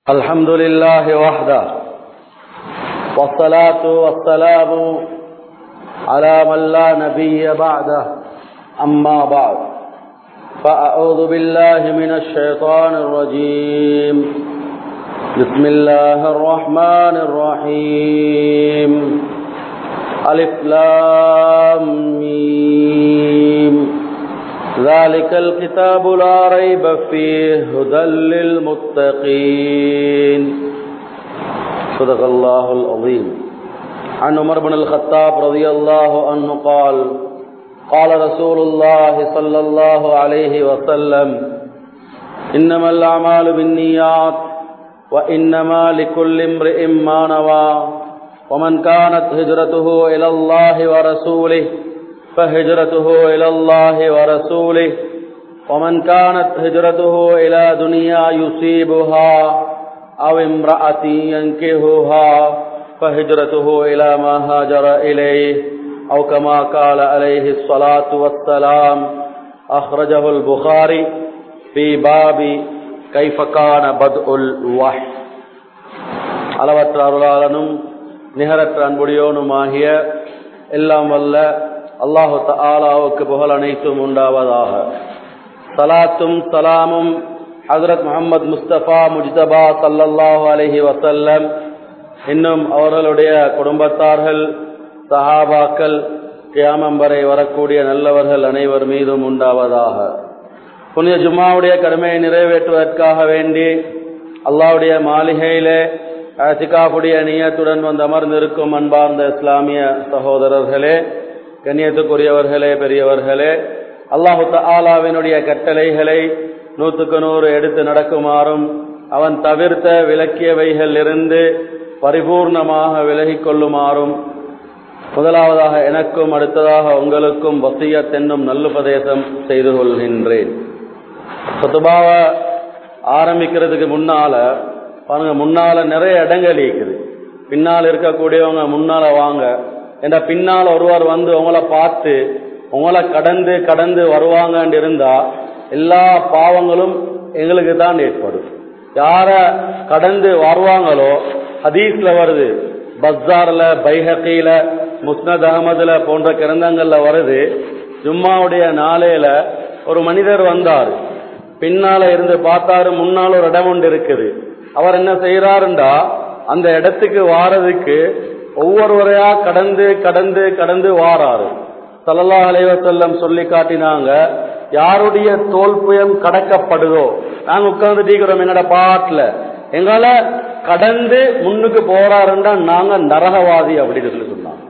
الحمد لله وحده والصلاة والسلام على من لا نبي بعده أما بعد فأعوذ بالله من الشيطان الرجيم بسم الله الرحمن الرحيم ألف لام ميم ذلك الكتاب لا ريب فيه هدى للمتقين صدق الله العظيم عن عمر بن الخطاب رضي الله عنه قال قال رسول الله صلى الله عليه وسلم إنما الأعمال بالنيات وإنما لكل امرئ ما نوى ومن كانت هجرته إلى الله ورسوله فهجرته إلى الله ورسوله ومن كانت هجرته إلى دنيا يصيبها أو امرأة ينكهها فهجرته إلى ما هاجر إليه أو كما قال عليه الصلاة والسلام أخرجه البخاري في باب كيف كان بدء الوحي அளவற்ற அருளாளனும் நிகரற்ற அன்புடையோனுமாகிய எல்லாம் வல்ல அல்லாஹு தாலாவுக்கு புகழ் அனைத்தும் உண்டாவதாக சலாத்தும் சலாமும் ஹசரத் முகமது முஸ்தபா முஜ்தபா சல்லல்லாஹு அலஹி வசல்லம் இன்னும் அவர்களுடைய குடும்பத்தார்கள் சஹாபாக்கள் கியாமம் வரை வரக்கூடிய நல்லவர்கள் அனைவர் மீதும் உண்டாவதாக புனித ஜும்மாவுடைய கடமையை நிறைவேற்றுவதற்காக வேண்டி அல்லாவுடைய மாளிகையிலே சிகாஃபுடைய நியத்துடன் வந்து அமர்ந்திருக்கும் அன்பார்ந்த இஸ்லாமிய சகோதரர்களே கண்ணியத்துக்குரியவர்களே பெரியவர்களே அல்லாஹு ஆலாவினுடைய கட்டளைகளை நூற்றுக்கு நூறு எடுத்து நடக்குமாறும் அவன் தவிர்த்த விலக்கியவைகள் இருந்து பரிபூர்ணமாக விலகிக் கொள்ளுமாறும் முதலாவதாக எனக்கும் அடுத்ததாக உங்களுக்கும் வசியத் என்னும் நல்லுபதேசம் செய்து கொள்கின்றேன் சொத்துபாவை ஆரம்பிக்கிறதுக்கு முன்னால பாருங்க முன்னால நிறைய இடங்கள் இருக்குது பின்னால் இருக்கக்கூடியவங்க முன்னால வாங்க என்ற பின்னால் ஒருவர் வந்து உங்களை பார்த்து உங்களை கடந்து கடந்து வருவாங்கன்னு இருந்தா எல்லா பாவங்களும் எங்களுக்கு தான் ஏற்படும் யார கடந்து வருவாங்களோ ஹதீஸ்ல வருது பஸ்ஸார்ல பைஹக்கில முஸ்னத் அகமதுல போன்ற கிரந்தங்கள்ல வருது ஜும்மாவுடைய நாளையில ஒரு மனிதர் வந்தார் பின்னால இருந்து பார்த்தாரு முன்னால் ஒரு இடம் ஒன்று இருக்குது அவர் என்ன செய்யறாருண்டா அந்த இடத்துக்கு வாரதுக்கு ஒவ்வொருவரையா கடந்து கடந்து கடந்து வாராரு சல்லல்லா அலைவசல்லம் சொல்லி காட்டினாங்க யாருடைய தோல்புயம் கடக்கப்படுதோ நாங்க உட்கார்ந்துட்டீங்கிறோம் என்னோட பாட்டுல எங்கள கடந்து முன்னுக்கு போறாருண்டா நாங்க நரகவாதி அப்படின்னு சொல்லி சொன்னாங்க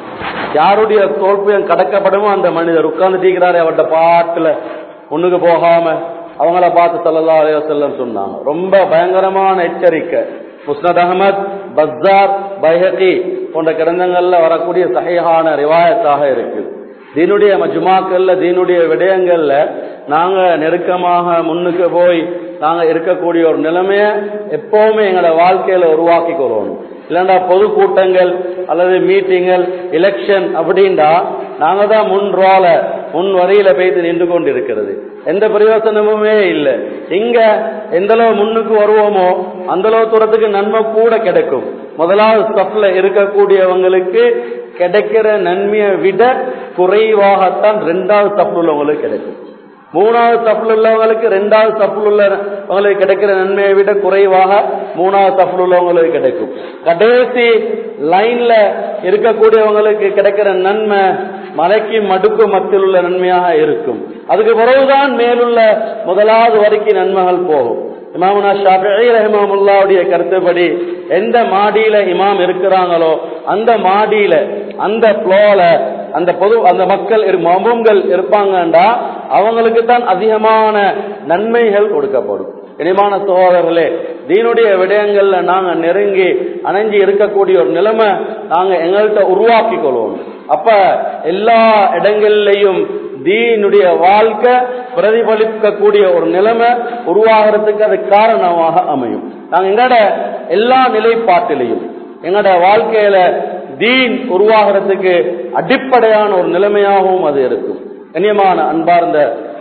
யாருடைய தோல்புயம் கடக்கப்படுமோ அந்த மனிதர் உட்கார்ந்துட்டீங்கிறாரு அவர்கிட்ட பாட்டுல முன்னுக்கு போகாம அவங்கள பார்த்து சல்லல்லா அலைவசல்லம் சொன்னாங்க ரொம்ப பயங்கரமான எச்சரிக்கை முஸ்னத் அகமத் பஸ்ஸார் பைஹகி போன்ற கிரந்தங்கள்ல வரக்கூடிய சகையான ரிவாயத்தாக இருக்கு தீனுடைய மஜுமாக்கள்ல தீனுடைய விடயங்கள்ல நாங்க நெருக்கமாக முன்னுக்கு போய் நாங்க இருக்கக்கூடிய ஒரு நிலைமைய எப்பவுமே எங்களோட வாழ்க்கையில உருவாக்கி கொள்ளணும் இல்லைண்டா பொதுக்கூட்டங்கள் அல்லது மீட்டிங்கள் எலெக்ஷன் அப்படின்டா நாங்க தான் முன் ரோல முன் வரியில போய்த்து நின்று கொண்டு இருக்கிறது எந்த பிரயோசனமுமே இல்லை இங்க எந்த அளவு முன்னுக்கு வருவோமோ அந்த அளவு தூரத்துக்கு நன்மை கூட கிடைக்கும் முதலாவது ஸ்டப்ல இருக்கக்கூடியவங்களுக்கு கிடைக்கிற நன்மையை விட குறைவாகத்தான் ரெண்டாவது ஸ்டப்ல உள்ளவங்களுக்கு கிடைக்கும் மூணாவது தப்புல உள்ளவங்களுக்கு ரெண்டாவது தப்புல உள்ளவங்களுக்கு கிடைக்கிற நன்மையை விட குறைவாக மூணாவது தப்புல உள்ளவங்களுக்கு கிடைக்கும் கடைசி லைன்ல இருக்கக்கூடியவங்களுக்கு கிடைக்கிற நன்மை மலைக்கு மடுக்கு மத்தியில் உள்ள நன்மையாக இருக்கும் அதுக்கு பிறகுதான் மேலுள்ள முதலாவது வரைக்கும் நன்மைகள் போகும் இமாமுனா ஷாஃபி ரஹிமாமுல்லாவுடைய கருத்துப்படி எந்த மாடியில இமாம் இருக்கிறாங்களோ அந்த மாடியில அந்த ஃப்ளோல அந்த பொது அந்த மக்கள் மமுங்கள் இருப்பாங்கண்டா அவங்களுக்கு தான் அதிகமான நன்மைகள் கொடுக்கப்படும் இனிமான சகோதரர்களே தீனுடைய விடயங்கள்ல நாங்க நெருங்கி அணைஞ்சி இருக்கக்கூடிய ஒரு நிலைமை நாங்க எங்கள்கிட்ட உருவாக்கி கொள்வோம் அப்ப எல்லா இடங்கள்லையும் தீனுடைய வாழ்க்கை பிரதிபலிக்கக்கூடிய ஒரு நிலைமை உருவாகிறதுக்கு அது காரணமாக அமையும் நாங்க எங்கட எல்லா நிலைப்பாட்டிலையும் எங்கட வாழ்க்கையில தீன் உருவாகிறதுக்கு அடிப்படையான ஒரு நிலைமையாகவும் அது இருக்கும் கண்ணியமான அன்பார்ந்த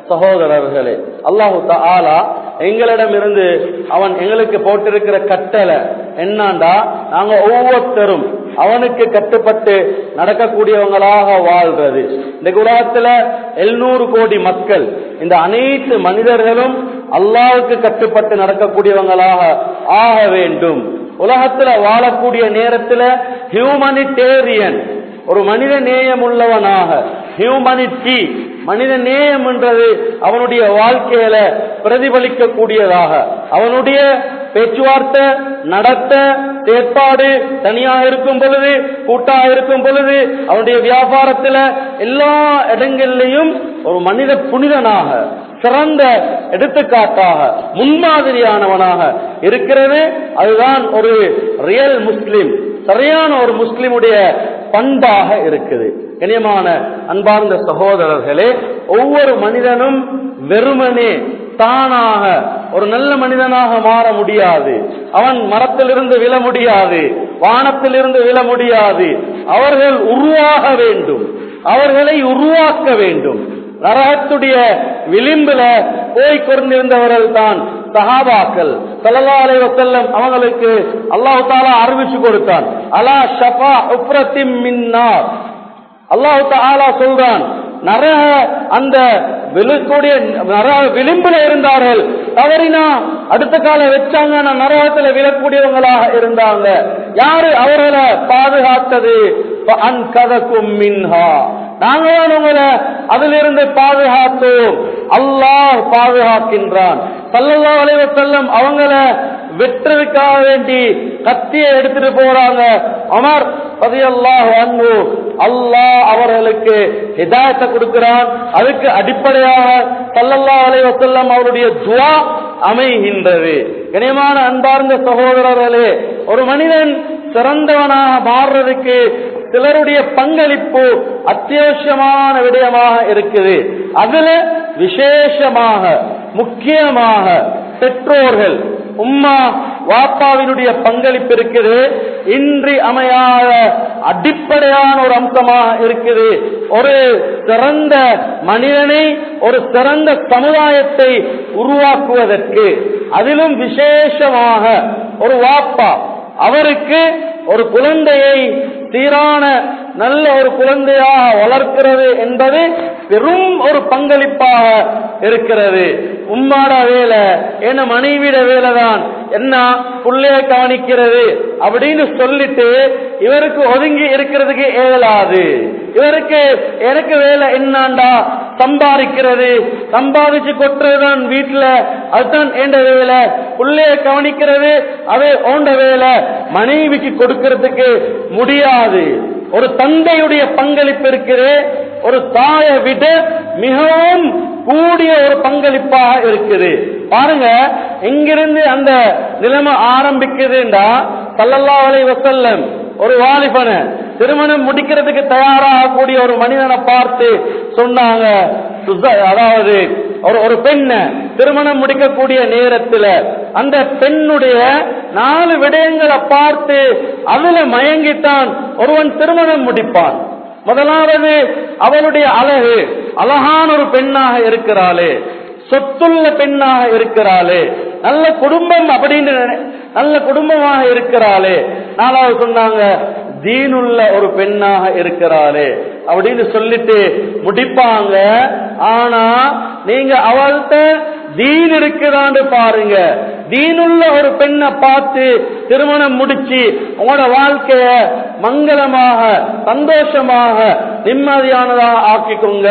சகோதரர்களே அல்லாஹு தாலா எங்களிடம் இருந்து அவன் எங்களுக்கு போட்டிருக்கிற கட்டளை என்னண்டா நாங்க ஒவ்வொருத்தரும் அவனுக்கு கட்டுப்பட்டு நடக்கக்கூடியவங்களாக வாழ்றது இந்த உலகத்துல எழுநூறு கோடி மக்கள் இந்த அனைத்து மனிதர்களும் அல்லாவுக்கு கட்டுப்பட்டு நடக்கக்கூடியவங்களாக ஆக வேண்டும் உலகத்துல வாழக்கூடிய நேரத்துல ஹியூமனிடேரியன் ஒரு மனித நேயம் உள்ளவனாக ஹியூமனிட்டி மனித நேயம் என்றது அவனுடைய வாழ்க்கையில பிரதிபலிக்க கூடியதாக அவனுடைய பேச்சுவார்த்தை நடத்த ஏற்பாடு தனியாக இருக்கும் பொழுது கூட்டாக இருக்கும் பொழுது அவனுடைய வியாபாரத்துல எல்லா இடங்கள்லையும் ஒரு மனித புனிதனாக சிறந்த எடுத்துக்காட்டாக முன்மாதிரியானவனாக இருக்கிறது அதுதான் ஒரு ரியல் முஸ்லிம் சரியான ஒரு முஸ்லிமுடைய பண்பாக இருக்குது கனியமான அன்பார்ந்த சகோதரர்களே ஒவ்வொரு மனிதனும் வெறுமனே தானாக ஒரு நல்ல மனிதனாக மாற முடியாது அவன் மரத்திலிருந்து விழ முடியாது வானத்திலிருந்து விழ முடியாது அவர்கள் உருவாக வேண்டும் அவர்களை உருவாக்க வேண்டும் நரகத்துடைய விளிம்புல போய் கொண்டிருந்தவர்கள் தான் சஹாபாக்கள் சல்லா அலை வசல்லம் அவங்களுக்கு அல்லாஹு தாலா அறிவிச்சு கொடுத்தான் அலா ஷஃபா உப்ரத்தின் மின்னார் அல்லாஹு தாலா சொல்றான் நரக அந்த விழுக்கூடிய நரக விளிம்புல இருந்தார்கள் தவறினா அடுத்த கால வச்சாங்க நரகத்துல விழக்கூடியவங்களாக இருந்தாங்க யாரு அவர்களை பாதுகாத்தது அன்கதக்கும் மின்ஹா நாங்க தான் உங்களை அதிலிருந்து பாதுகாத்தோம் அல்லாஹ் பாதுகாக்கின்றான் சல்லல்லா அலைவ செல்லம் அவங்கள வெற்றதுக்காக வேண்டி கத்தியை எடுத்துட்டு போறாங்க அமர் பதியல்லாஹ் அன்பு அல்லாஹ் அவர்களுக்கு ஹிதாயத்தை கொடுக்கிறான் அதுக்கு அடிப்படையாக சல்லல்லா அலைவ செல்லம் அவருடைய துவா அமைகின்றது கனியமான அன்பார்ந்த சகோதரர்களே ஒரு மனிதன் சிறந்தவனாக மாறுறதுக்கு சிலருடைய பங்களிப்பு அத்தியாவசியமான விடயமாக இருக்குது அதுல விசேஷமாக முக்கியமாக பெற்றோர்கள் உம்மா வாப்பாவினுடைய பங்களிப்பு இருக்குது இன்றி அமையாத அடிப்படையான ஒரு அம்சமாக இருக்குது ஒரு சிறந்த மனிதனை ஒரு சிறந்த சமுதாயத்தை உருவாக்குவதற்கு அதிலும் விசேஷமாக ஒரு வாப்பா அவருக்கு ஒரு குழந்தையை சீரான நல்ல ஒரு குழந்தையாக வளர்க்கிறது என்பது பெரும் ஒரு பங்களிப்பாக இருக்கிறது உம்மாட வேலை என்ன மனைவிட வேலை தான் என்ன புள்ளைய கவனிக்கிறது அப்படின்னு சொல்லிட்டு இவருக்கு ஒதுங்கி இருக்கிறதுக்கு இயலாது இவருக்கு எனக்கு வேலை என்னாண்டா சம்பாதிக்கிறது சம்பாதிச்சு கொட்டுறதுதான் வீட்டுல அதுதான் ஏண்ட வேலை புள்ளைய கவனிக்கிறது அது ஓண்ட வேலை மனைவிக்கு கொடுக்கிறதுக்கு முடியாது ஒரு தந்தையுடைய பங்களிப்பு இருக்குது ஒரு தாயை விட மிகவும் கூடிய ஒரு பங்களிப்பாக இருக்குது பாருங்க எங்கிருந்து அந்த நிலைமை ஆரம்பிக்குதுண்டா சல்லல்லா அலை வசல்லம் ஒரு வாலிபனை திருமணம் முடிக்கிறதுக்கு தயாராகக்கூடிய ஒரு மனிதனை பார்த்து சொன்னாங்க அதாவது ஒரு ஒரு பெண்ணை திருமணம் முடிக்கக்கூடிய நேரத்தில் அந்த பெண்ணுடைய நாலு விடயங்களை பார்த்து அதுல மயங்கித்தான் ஒருவன் திருமணம் முடிப்பான் முதலாவது அவளுடைய அழகு அழகான ஒரு பெண்ணாக இருக்கிறாளே சொத்துள்ள பெண்ணாக இருக்கிறாளே நல்ல குடும்பம் அப்படின்னு நல்ல குடும்பமாக இருக்கிறாளே நாலாவது சொன்னாங்க தீனுள்ள ஒரு பெண்ணாக இருக்கிறாளே அப்படின்னு சொல்லிட்டு முடிப்பாங்க ஆனா நீங்க அவள்கிட்ட தீன் இருக்குதான்னு பாருங்க தீனுள்ள ஒரு பெண்ணை பார்த்து திருமணம் முடிச்சு உங்களோட வாழ்க்கைய மங்களமாக சந்தோஷமாக நிம்மதியானதாக ஆக்கிக்கோங்க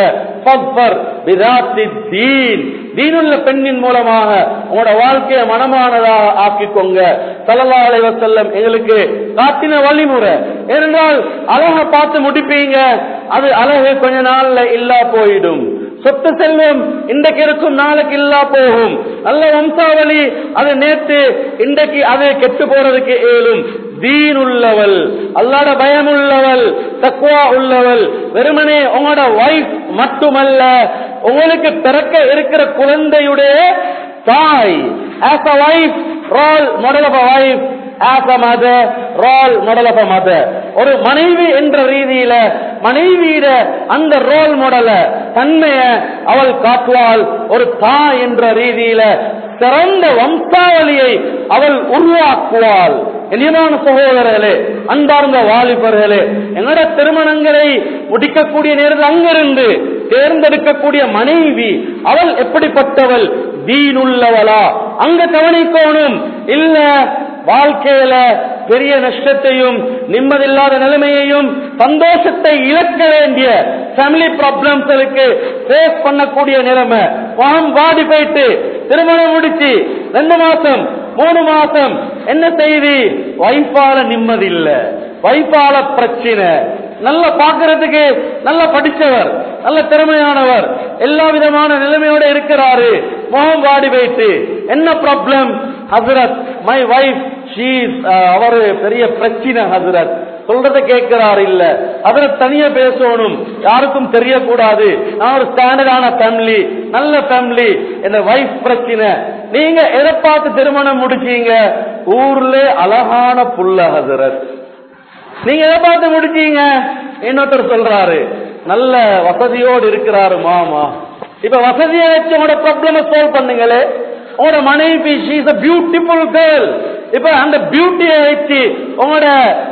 தீன் தீனுள்ள பெண்ணின் மூலமாக உங்களோட வாழ்க்கையை மனமானதாக ஆக்கிக்கோங்க சல்லா அலைவசல்லம் எங்களுக்கு காட்டின வழிமுறை ஏனென்றால் அழக பார்த்து முடிப்பீங்க அது அழகு கொஞ்ச நாள்ல இல்லா போயிடும் சொத்து செல்வம் இன்றைக்கு இருக்கும் நாளைக்கு இல்லா போகும் நல்ல வம்சாவளி அது நேற்று இன்றைக்கு அது கெட்டு போறதுக்கு ஏழும் தீன் உள்ளவள் அல்லாட பயம் உள்ளவள் தக்குவா உள்ளவள் வெறுமனே உங்களோட வைஃப் மட்டுமல்ல உங்களுக்கு பிறக்க இருக்கிற குழந்தையுடைய தாய் as a wife role model of a wife as a mother role model of a mother ஒரு மனைவி என்ற ரீதியில மனைவியிட அந்த ரோல் மாடல தன்மைய அவள் காட்டுவாள் ஒரு தாய் என்ற ரீதியில சிறந்த வம்சாவளியை அவள் உருவாக்குவாள் இனியமான சகோதரர்களே அன்பார்ந்த வாலிபர்களே எங்கட திருமணங்களை முடிக்கக்கூடிய நேரத்தில் அங்கிருந்து தேர்ந்தெடுக்கக்கூடிய மனைவி அவள் எப்படிப்பட்டவள் தீனுள்ளவளா அங்க கவனிக்கணும் இல்ல வாழ்க்கையில பெரிய நஷ்டத்தையும் நிம்மதியில்லாத நிலைமையையும் சந்தோஷத்தை இழக்க வேண்டிய ஃபேமிலி ப்ராப்ளம்ஸ்களுக்கு ஃபேஸ் பண்ணக்கூடிய நிலைமை பாம் பாடி போயிட்டு திருமணம் முடிச்சு ரெண்டு மாசம் மூணு மாசம் என்ன செய்தி வைஃபால நிம்மதி இல்ல வைஃபால பிரச்சனை நல்ல பாக்குறதுக்கு நல்ல படிச்சவர் நல்ல திறமையானவர் எல்லா விதமான நிலைமையோட இருக்கிறாரு முகம் வாடி வைத்து என்ன ப்ராப்ளம் ஹசரத் மை வைஃப் ஷீஸ் அவரு பெரிய பிரச்சனை ஹசரத் சொல்றத கேட்கிறாரு இல்ல அதுல தனியா பேசணும் யாருக்கும் தெரியக்கூடாது நான் ஒரு ஸ்டாண்டர்டான ஃபேமிலி நல்ல ஃபேமிலி என்ன வைஃப் பிரச்சனை நீங்க எதை பார்த்து திருமணம் முடிச்சீங்க ஊர்ல அழகான புள்ள ஹசரத் நீங்க எதை பார்த்து முடிச்சீங்க இன்னொருத்தர் சொல்றாரு நல்ல வசதியோடு இருக்கிறாரு மாமா இப்ப வசதியை வச்சு உங்களோட ப்ராப்ளம சால்வ் பண்ணுங்களே உங்களோட மனைவி she is a beautiful girl இப்ப அந்த பியூட்டியை வச்சு உங்களோட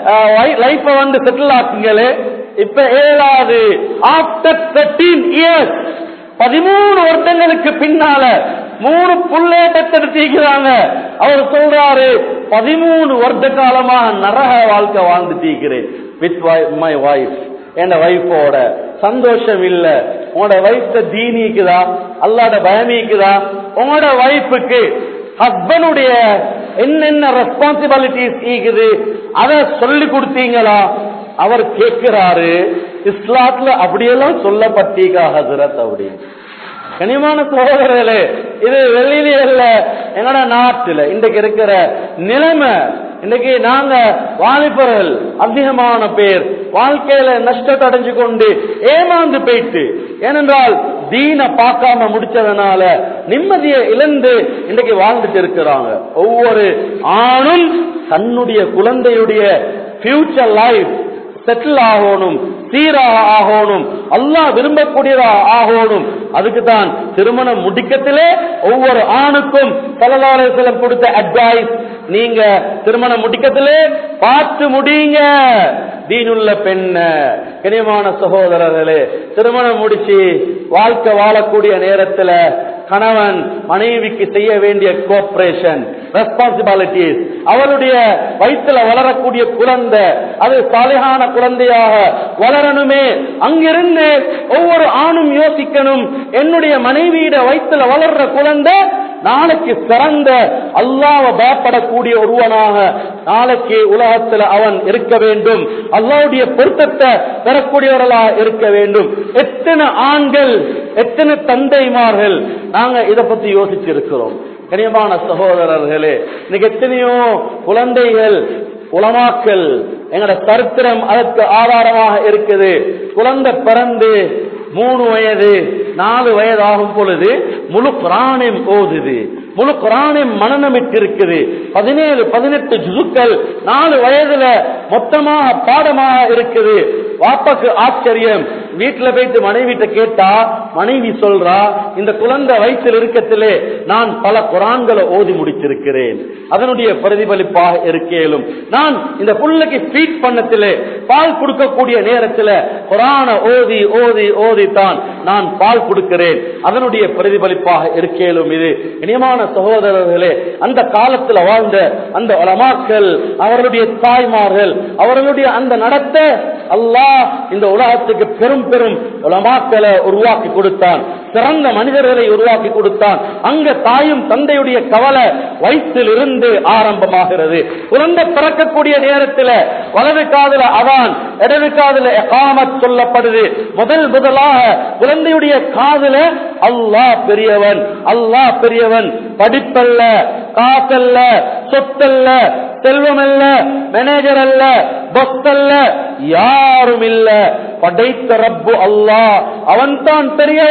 லைஃப வந்து செட்டில் ஆக்குங்களே இப்ப ஏழாவது ஆஃப்டர் தேர்ட்டீன் இயர்ஸ் பதிமூணு வருடங்களுக்கு பின்னால மூணு புள்ளே தத்தெடுத்திருக்கிறாங்க அவர் சொல்றாரு பதிமூணு வருட காலமாக நரக வாழ்க்கை வாழ்ந்துட்டு இருக்கிறேன் வித் மை வைஃப் என் வைஃபோட சந்தோஷம் இல்ல உங்களோட வைஃப் தீனிக்குதா அல்லாட பயமிக்குதா உங்களோட வைஃபுக்கு ஹஸ்பண்டுடைய என்னென்ன ரெஸ்பான்சிபிலிட்டிஸ் இருக்குது அதை சொல்லி கொடுத்தீங்களா அவர் கேட்கிறாரு இஸ்லாத்துல அப்படியெல்லாம் சொல்லப்பட்டீங்க ஹசரத் அப்படின்னு கனிமான சகோதரர்களே இது வெளியிலே இல்ல எங்கட நாட்டுல இன்றைக்கு இருக்கிற நிலைமை இன்னைக்கு நாங்க வாலிபர்கள் அதிகமான பேர் வாழ்க்கையில நஷ்டத்தை அடைஞ்சு கொண்டு ஏமாந்து போயிட்டு ஏனென்றால் தீன பார்க்காம முடிச்சதுனால நிம்மதியை இழந்து இன்னைக்கு வாழ்ந்துட்டு இருக்கிறாங்க ஒவ்வொரு ஆணும் தன்னுடைய குழந்தையுடைய ஃபியூச்சர் லைஃப் செட்டில் ஆகணும் சீராக ஆகணும் அல்லாஹ் விரும்பக்கூடியதா ஆகணும் அதுக்கு தான் திருமணம் முடிக்கத்திலே ஒவ்வொரு ஆணுக்கும் பலவாறு சிலம் கொடுத்த அட்வைஸ் நீங்க திருமணம் முடிக்கத்திலே பார்த்து முடியுங்க தீனுள்ள பெண்ண கனியமான சகோதரர்களே திருமணம் முடிச்சு வாழ்க்கை வாழக்கூடிய நேரத்துல கணவன் மனைவிக்கு செய்ய வேண்டிய கோஆபரேஷன் ரெஸ்பான்சிபிலிட்டிஸ் அவளுடைய வயிற்றுல வளரக்கூடிய குழந்தை அது சாலையான குழந்தையாக வளரணுமே அங்கிருந்து ஒவ்வொரு ஆணும் யோசிக்கணும் என்னுடைய மனைவியிட வயிற்றுல வளர்ற குழந்தை நாளைக்கு சிறந்த அல்லாஹ்வை பயப்படக்கூடிய ஒருவனாக நாளைக்கு உலகத்தில் அவன் இருக்க வேண்டும் அல்லாவுடைய பொருத்தத்தை பெறக்கூடியவர்களா இருக்க வேண்டும் எத்தனை ஆண்கள் எத்தனை தந்தைமார்கள் நாங்க இதை பத்தி யோசிச்சிருக்கிறோம் கனியமான சகோதரர்களே இன்னைக்கு எத்தனையோ குழந்தைகள் உலமாக்கல் எங்கட சரித்திரம் அதற்கு ஆதாரமாக இருக்குது குழந்தை பிறந்து மூணு வயது நாலு வயது ஆகும் பொழுது முழு குரானையும் ஓதுது முழு குரானையும் மனநமிட்டு இருக்குது பதினேழு பதினெட்டு ஜுசுக்கள் நாலு வயதுல மொத்தமாக பாடமாக இருக்குது வாப்பாக்கு ஆச்சரியம் வீட்டுல போயிட்டு மனைவிட்ட கேட்டா மனைவி சொல்றா இந்த குழந்தை வயிற்றில் இருக்கத்திலே நான் பல குரான்களை ஓதி முடிச்சிருக்கிறேன் அதனுடைய பிரதிபலிப்பாக இருக்கேலும் நான் இந்த புள்ளைக்கு ஃபீட் பண்ணத்திலே பால் கொடுக்கக்கூடிய நேரத்தில் குரான ஓதி ஓதி ஓதித்தான் நான் பால் கொடுக்கிறேன் அதனுடைய பிரதிபலிப்பாக இருக்கேலும் இது இனியமான சகோதரர்களே அந்த காலத்தில் வாழ்ந்த அந்த உலமாக்கள் அவர்களுடைய தாய்மார்கள் அவர்களுடைய அந்த நடத்தை அல்லாஹ் இந்த உலகத்துக்கு பெரும் பெரும் உலமாக்களை உருவாக்கி கொடுத்தான் சிறந்த மனிதர்களை உருவாக்கி கொடுத்தான் அங்க தாயும் தந்தையுடைய கவலை வயிற்றில் இருந்து ஆரம்பமாகிறது குழந்தை பிறக்கக்கூடிய நேரத்தில் வலது காதுல அதான் இடது காதுல எகாமத் சொல்லப்படுது முதல் முதலாக குழந்தையுடைய காதுல அல்லாஹ் பெரியவன் அல்லாஹ் பெரியவன் படிப்பல்ல காசல்ல சொத்தல்ல செல்வம் அல்ல மேனேஜர் அல்ல பஸ் அல்ல யாரும் இல்ல படைத்த ரப்பு அல்லாஹ் அவன் தான் பெரியவன்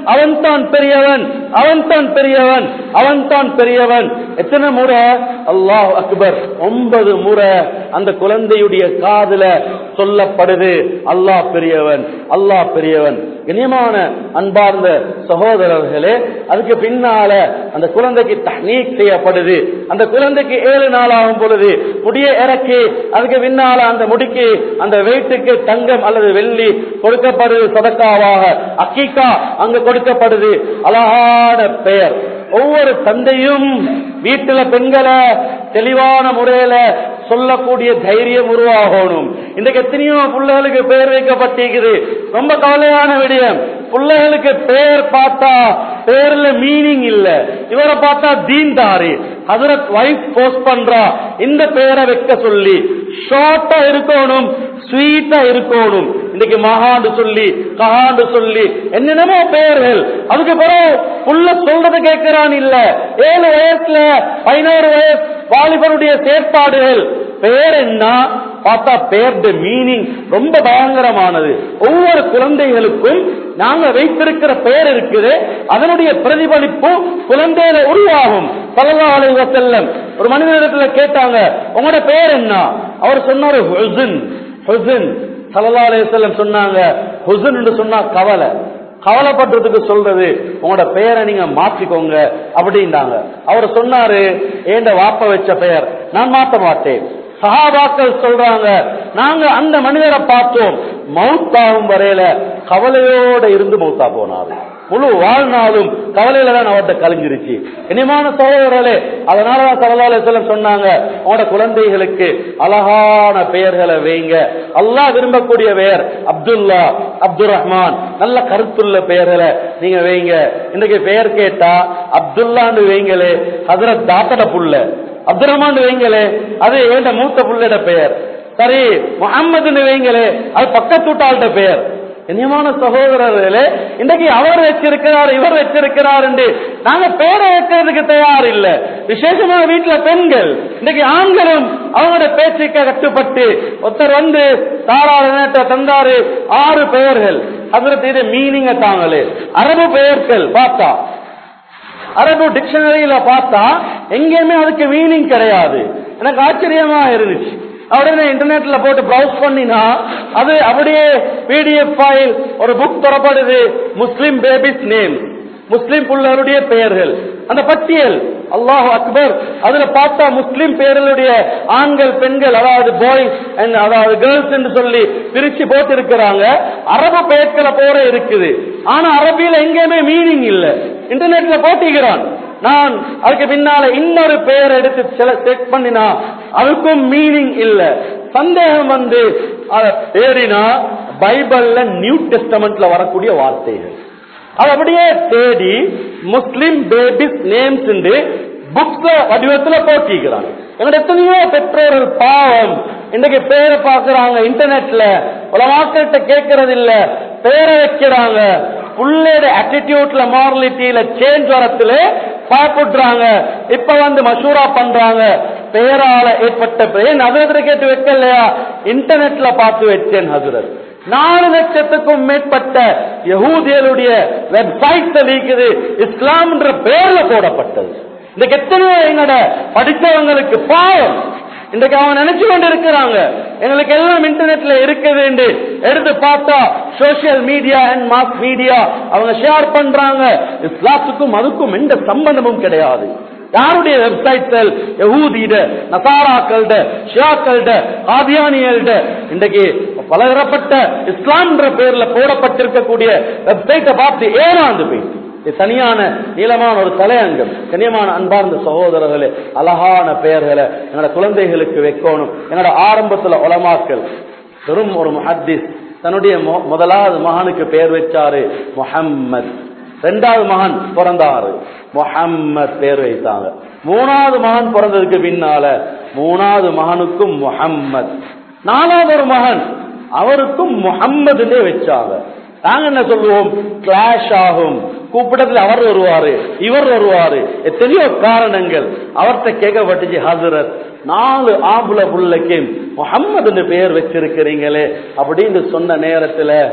அவன் தான் பெரியவன் அவன் தான் பெரியவன் அவன் தான் பெரியவன் எத்தனை முறை அல்லாஹ் அக்பர் ஒன்பது முறை அந்த குழந்தையுடைய காதுல சொல்லப்படுது அல்லாஹ் பெரியவன் அல்லாஹ் பெரியவன் இனியமான அன்பார்ந்த சகோதரர்களே அதுக்கு பின்னால அந்த குழந்தைக்கு தஹ்னீக் செய்யப்படுது அந்த குழந்தைக்கு ஏழு நாள் ஆகும் பொழுது முடிய இறக்கி அதுக்கு பின்னால அந்த முடிக்கு அந்த வெயிட்டுக்கு தங்கம் அல்லது வெள்ளி கொடுக்கப்படுது சதக்காவாக அக்கீக்கா அங்க கொடுக்கப்படுது அழகான பெயர் ஒவ்வொரு தந்தையும் வீட்டுல பெண்களை தெளிவான முறையில சொல்லக்கூடிய தைரியம் உருவாகணும் இன்றைக்கு எத்தனையோ பிள்ளைகளுக்கு பெயர் வைக்கப்பட்டிருக்குது ரொம்ப கவலையான விடயம் பிள்ளைகளுக்கு பெயர் பார்த்தா பேர்ல மீனிங் இல்ல இவரை பார்த்தா தீன்தாரி ஹசரத் வைஃப் போஸ்ட் பண்றா இந்த பெயரை வைக்க சொல்லி ஷார்ட்டா இருக்கணும் ஸ்வீட்டா இருக்கணும் இன்னைக்கு மகாண்டு சொல்லி கஹாண்டு சொல்லி என்னென்னமோ பெயர்கள் அதுக்கு பிறகு புள்ள சொல்றதை கேட்கிறான் இல்ல ஏழு வயசுல பதினோரு வயசு வாலிபருடைய செயற்பாடுகள் பெயர் என்ன பார்த்தா பெயர்ட மீனிங் ரொம்ப பயங்கரமானது ஒவ்வொரு குழந்தைகளுக்கும் நாங்க வைத்திருக்கிற பெயர் இருக்குது அதனுடைய பிரதிபலிப்பு குழந்தையில உருவாகும் சல்லா அலைஹி செல்லம் ஒரு மனிதனிடத்துல கேட்டாங்க உங்களோட பெயர் என்ன அவர் சொன்னாரு ஹுசன் ஹுசன் சல்லா அலைஹி செல்லம் சொன்னாங்க ஹுசன் என்று சொன்னா கவலை கவலைப்படுறதுக்கு சொல்றது உங்களோட பெயரை நீங்க மாற்றிக்கோங்க அப்படின்னாங்க அவர் சொன்னாரு ஏண்ட வாப்ப வச்ச பெயர் நான் மாத்த மாட்டேன் சஹாபாக்கள் சொல்றாங்க நாங்க அந்த மனிதரை பார்த்தோம் மவுத்தாகும் வரையில கவலையோட இருந்து மௌத்தா போனாரு முழு வாழ்நாளும் கவலையில தான் அவர்கிட்ட கலைஞ்சிருச்சு இனிமான சகோதரர்களே அதனாலதான் சரதாலே செல்லம் சொன்னாங்க உங்களோட குழந்தைகளுக்கு அழகான பெயர்களை வைங்க அல்லாஹ் விரும்பக்கூடிய பெயர் அப்துல்லா அப்துல் ரஹ்மான் நல்ல கருத்துள்ள பெயர்களை நீங்க வைங்க இன்றைக்கு பெயர் கேட்டா அப்துல்லான்னு வைங்களே ஹசரத் தாத்தட புள்ள அப்துல் ரஹ்மான் வைங்களே அது ஏண்ட மூத்த புள்ளட பெயர் சரி முகம்மதுன்னு வைங்களே அது பக்கத்து வீட்டாள்கிட்ட பெயர் கண்ணியமான சகோதரர்களே இன்றைக்கு அவர் வச்சிருக்கிறார் இவர் வச்சிருக்கிறார் என்று நாங்க பேரை வைக்கிறதுக்கு தயார் இல்ல விசேஷமா வீட்டுல பெண்கள் இன்னைக்கு ஆண்களும் அவங்களோட பேச்சுக்க கட்டுப்பட்டு ஒருத்தர் வந்து தாராள நேற்ற தந்தாரு ஆறு பெயர்கள் அதற்கு இது மீனிங்க தாங்களே அரபு பெயர்கள் பார்த்தா அரபு டிக்ஷனரியில பார்த்தா எங்கேயுமே அதுக்கு மீனிங் கிடையாது எனக்கு ஆச்சரியமா இருந்துச்சு உடனே இன்டர்நெட்ல போட்டு ப்ரௌஸ் பண்ணினா அது அப்படியே பிடிஎஃப் ஃபைல் ஒரு புக் தரப்படுது முஸ்லிம் பேபிஸ் நேம் முஸ்லிம் புள்ளருடைய பெயர்கள் அந்த பட்டியல் அல்லாஹ் அக்பர் அதுல பார்த்தா முஸ்லிம் பெயர்களுடைய ஆண்கள் பெண்கள் அதாவது பாய்ஸ் அதாவது கேர்ள்ஸ் என்று சொல்லி பிரிச்சு போட்டு இருக்கிறாங்க அரபு பெயர்களை போற இருக்குது ஆனா அரபியில எங்கேயுமே மீனிங் இல்ல இன்டர்நெட்ல போட்டிக்கிறான் நான் அதுக்கு பின்னால இன்னொரு பெயர் எடுத்து சில செக் பண்ணினா அதுக்கும் மீனிங் இல்ல சந்தேகம் வந்து அதை தேடினா பைபிள்ல நியூ டெஸ்டமெண்ட்ல வரக்கூடிய வார்த்தைகள் அது அப்படியே தேடி முஸ்லிம் பேபிஸ் நேம்ஸ் புக்ஸ் வடிவத்துல போட்டிக்கிறாங்க எங்களோட எத்தனையோ பெற்றோர்கள் பாவம் இன்றைக்கு பேரை பாக்குறாங்க இன்டர்நெட்ல உலமாக்கிட்ட கேட்கறது இல்ல பேரை வைக்கிறாங்க புள்ளையோட ஆட்டிடியூட்ல மாரலிட்டியில சேஞ்ச் வரத்துல சாப்பிடுறாங்க இப்ப வந்து மசூரா பண்றாங்க பெயரால ஏற்பட்ட பெயர் நகரத்துல கேட்டு வைக்கலையா இன்டர்நெட்ல பார்த்து வச்சேன் ஹசுரத் நாலு லட்சத்துக்கும் மேற்பட்ட யகூதியருடைய வெப்சைட் இருக்குது இஸ்லாம் என்ற பெயர்ல போடப்பட்டது இன்னைக்கு எத்தனையோ எங்கட படித்தவங்களுக்கு பாவம் இன்றைக்கு அவங்க நினைச்சு கொண்டு இருக்கிறாங்க எங்களுக்கு எல்லாம் இன்டர்நெட்ல இருக்குது என்று எடுத்து பார்த்தா social media and mass media அவங்க ஷேர் பண்றாங்க இஸ்லாத்துக்கும் அதுக்கும் எந்த சம்பந்தமும் கிடையாது யாருடைய வெப்சைட்கள் யகூதிட நசாராக்கள்ட ஷியாக்கள்ட ஆதியானியல்ட இன்றைக்கு பலதரப்பட்ட இஸ்லாம்ன்ற பேர்ல போடப்பட்டிருக்கக்கூடிய வெப்சைட்டை பார்த்து ஏறாந்து போயிட்டு இது தனியான நீளமான ஒரு தலையங்கம் கண்ணியமான அன்பார்ந்த சகோதரர்களே அழகான பெயர்களை என்னோட குழந்தைகளுக்கு வைக்கணும் என்னோட ஆரம்பத்துல உலமாக்கள் பெரும் ஒரு முஹத்திஸ் தன்னுடைய மொ- முதலாவது மகனுக்கு பெயர் வச்சாரு முஹம்மத் ரெண்டாவது மகன் பிறந்தாரு முஹம்மத் பேர் வைத்தாங்க மூணாவது மகன் பிறந்ததுக்கு பின்னால மூணாவது மகனுக்கும் முஹம்மத் நாலாவது ஒரு மகன் அவருக்கும் முஹம்மதுன்னே வச்சாங்க நாங்க என்ன சொல்லுவோம் கிளாஷ் ஆகும் கூப்பிடத்துல அவர் வருவாரு இவர் வருவாரு எத்தனையோ காரணங்கள் அவர்கிட்ட கேட்கப்பட்டுச்சு ஹசரத் நாலு ஆம்புல புள்ளைக்கு முகம்மது பெயர் வச்சிருக்கிறீங்களே அப்படின்னு சொன்ன நேரத்துல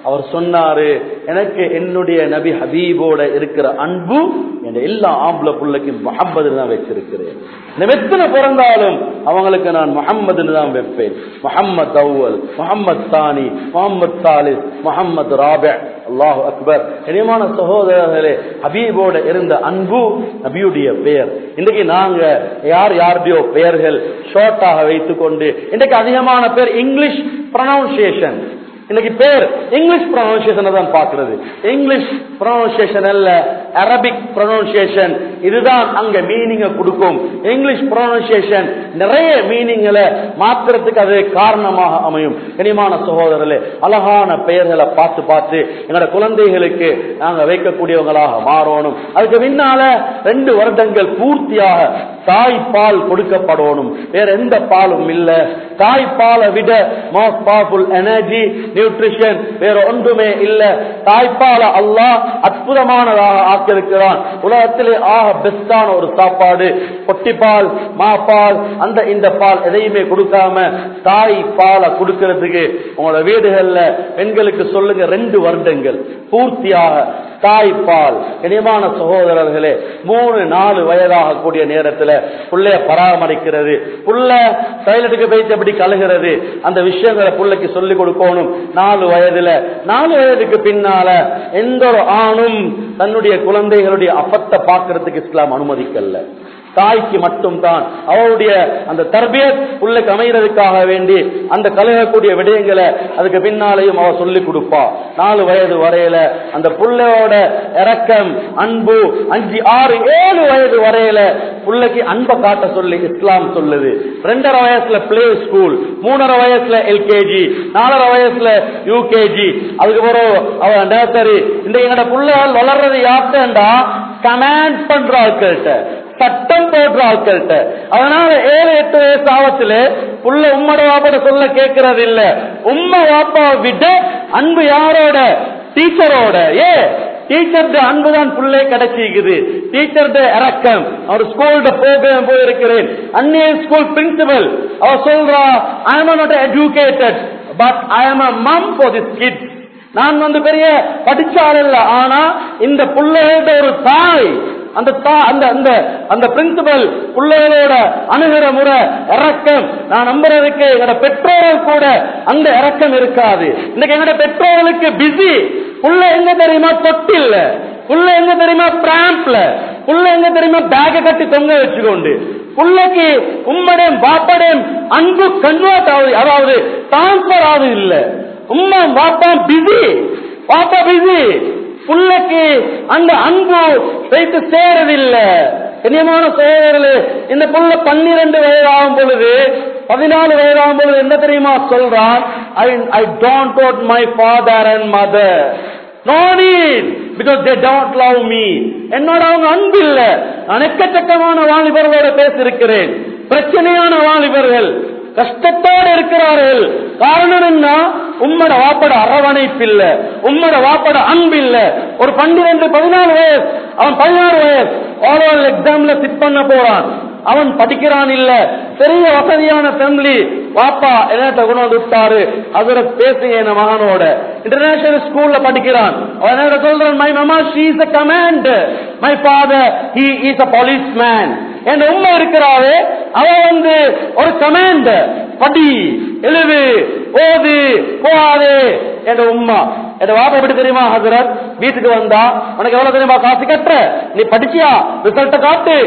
அவர் சொன்னாரு எனக்கு என்னுடைய நபி ஹபீபோட இருக்கிற அன்பு என் எல்லா ஆம்பளை புள்ளைக்கும் முகம்மது தான் வச்சிருக்கிறேன் இந்த எத்தனை பிறந்தாலும் அவங்களுக்கு நான் முகம்மதுன்னு தான் வைப்பேன் முகம்மது அவ்வல் முகம்மது சானி முகம்மது சாலிஸ் முகம்மது ராபே அல்லாஹு அக்பர் இனியமான சகோதரர்களே ஹபீபோட இருந்த அன்பு நபியுடைய பெயர் இன்றைக்கு நாங்க யார் யாருடையோ பெயர்கள் ஷார்ட்டாக வைத்துக்கொண்டு இன்றைக்கு அதிகமான பேர் இங்கிலீஷ் ப்ரொனவுன்சியேஷன் இன்னைக்கு பேர் இங்கிலீஷ் ப்ரொனவுன்சியேஷனை தான் பார்க்கிறது இங்கிலீஷ் ப்ரொனவுன்சியேஷன் அல்ல அரபிக் ப்ரொனவுன்சியேஷன் இதுதான் அங்க மீனிங்க கொடுக்கும் இங்கிலீஷ் ப்ரொனவுன்சியேஷன் நிறைய மீனிங்களை மாத்துறதுக்கு அது காரணமாக அமையும் இனிமான சகோதரர்களே அழகான பெயர்களை பார்த்து பார்த்து எங்களோட குழந்தைகளுக்கு நாங்க வைக்கக்கூடியவங்களாக மாறணும் அதுக்கு பின்னால ரெண்டு வருடங்கள் பூர்த்தியாக தாய்ப்பால் கொடுக்கப்படணும் வேற எந்த பாலும் இல்ல தாய்ப்பாலை விட மோஸ்ட் பவர்ஃபுல் எனர்ஜி நியூட்ரிஷன் வேற ஒன்றுமே இல்ல தாய்ப்பால அல்லாஹ் அற்புதமானதாக ஆக்கியிருக்கிறான் உலகத்திலே ஆக பெஸ்டான ஒரு சாப்பாடு பொட்டிப்பால் மாப்பால் அந்த இந்த பால் எதையுமே கொடுக்காம தாய் பாலை கொடுக்கிறதுக்கு உங்களோட வீடுகள்ல பெண்களுக்கு சொல்லுங்க ரெண்டு வருடங்கள் பூர்த்தியாக தாய்ப்பால் இனிமான சகோதரர்களே மூணு நாலு வயதாக கூடிய நேரத்துல புள்ளைய பராமரிக்கிறது புள்ள டைலட்டுக்கு போயிட்டு எப்படி கழுகிறது அந்த விஷயங்களை புள்ளைக்கு சொல்லிக் கொடுக்கணும் நாலு வயதுல நாலு வயதுக்கு பின்னால எந்த ஒரு ஆணும் தன்னுடைய குழந்தைகளுடைய அப்பத்தை பார்க்கறதுக்கு இஸ்லாம் அனுமதிக்கல தாய்க்கு மட்டும்தான் அவருடைய அந்த தர்பியத் புள்ளைக்கு அமைகிறதுக்காக வேண்டி அந்த கலகக்கூடிய விடயங்களை அதுக்கு பின்னாலையும் அவ சொல்லிக் கொடுப்பா நாலு வயது வரையில அந்த புள்ளையோட இறக்கம் அன்பு அஞ்சு ஆறு ஏழு வயது வரையில புள்ளைக்கு அன்பை காட்ட சொல்லி இஸ்லாம் சொல்லுது ரெண்டரை வயசுல பிளே ஸ்கூல் மூணரை வயசுல எல்கேஜி நாலரை வயசுல யூகேஜி அதுக்கப்புறம் அவ நர்சரி இந்த எங்கட புள்ளைகள் வளர்றது யார்ட்டா கமாண்ட் பண்ற ஆட்கள்கிட்ட சட்டம் போடுற ஆட்கள்கிட்ட அதனால ஏழு எட்டு வயசு ஆபத்துல புள்ள உம்மட வாப்பாட சொல்ல கேட்கறது இல்ல உம்ம வாப்பா விட அன்பு யாரோட டீச்சரோட ஏ டீச்சர்ட அன்புதான் புள்ளே கிடைச்சிக்குது டீச்சர்ட இறக்கம் அவர் ஸ்கூல்ட போக போயிருக்கிறேன் அந்நிய ஸ்கூல் பிரின்சிபல் அவர் சொல்றா I am not educated but I am a mom for this kid நான் வந்து பெரிய படிச்சால் இல்ல ஆனா இந்த பிள்ளைகளோட ஒரு தாய் அந்த தா- அந்த அந்த அந்த பிரின்சிபல் பிள்ளைகளோட அணுகிற முறை இறக்கம் நான் நம்புறதுக்கு எங்களோட பெற்றோர்கள் கூட அந்த இறக்கம் இருக்காது இன்னைக்கு எங்களோட பெற்றோர்களுக்கு பிஸி புள்ள எங்க தெரியுமா தொட்டில்ல புள்ள எங்க தெரியுமா பிராம்ப்ல புள்ள எங்க தெரியுமா பேக கட்டி தொங்க வச்சுக்கொண்டு புள்ளைக்கு உம்மடையும் பாப்படையும் அன்பு கன்வெர்ட் ஆகுது அதாவது டிரான்ஸ்பர் ஆகுது இல்ல உம்மா பாப்பா பிஸி பாப்பா பிஸி புள்ளைக்கு அந்த அன்பு வைத்து சேரதில்லை கண்ணியமான சகோதரர்களே இந்த புள்ள பன்னிரண்டு வயதாகும் பொழுது பதினாலு வயதாகும் பொழுது என்ன தெரியுமா சொல்றான் I I don't dote my father and mother no need because they don't love me என்னோட அவங்க அன்பு இல்ல நான் எக்கச்சக்கமான வாலிபர்களோட பேசியிருக்கிறேன் பிரச்சனையான வாலிபர்கள் கஷ்டத்தோடு இருக்கிறார்கள் காரணம் என்ன உம்மட வாப்பட அரவணைப்பு இல்ல உம்மட வாப்பட அன்பு இல்ல ஒரு பன்னிரண்டு பதினாலு வயசு அவன் பதினாறு வயசு ஓவரால் எக்ஸாம்ல சிட் பண்ண போறான் அவன் படிக்கிறான் இல்ல பெரிய வசதியான ஃபேமிலி வாப்பா என்னட்ட கொண்டு வந்து விட்டாரு அதுல பேசுங்க என் மகனோட இன்டர்நேஷனல் ஸ்கூல்ல படிக்கிறான் அவன் என்ன சொல்றான் my mama she is a command my father he is a police man என் உண்மை இருக்கிறாரு அவ வந்து ஒரு கமாண்ட் படி எழுது ஓது போகாது என் உம்மா என் வாப்பா எப்படி தெரியுமா ஹசரத் வீட்டுக்கு வந்தா உனக்கு எவ்வளவு தெரியுமா காசு கட்டுற நீ படிச்சியா ரிசல்ட்ட காட்டு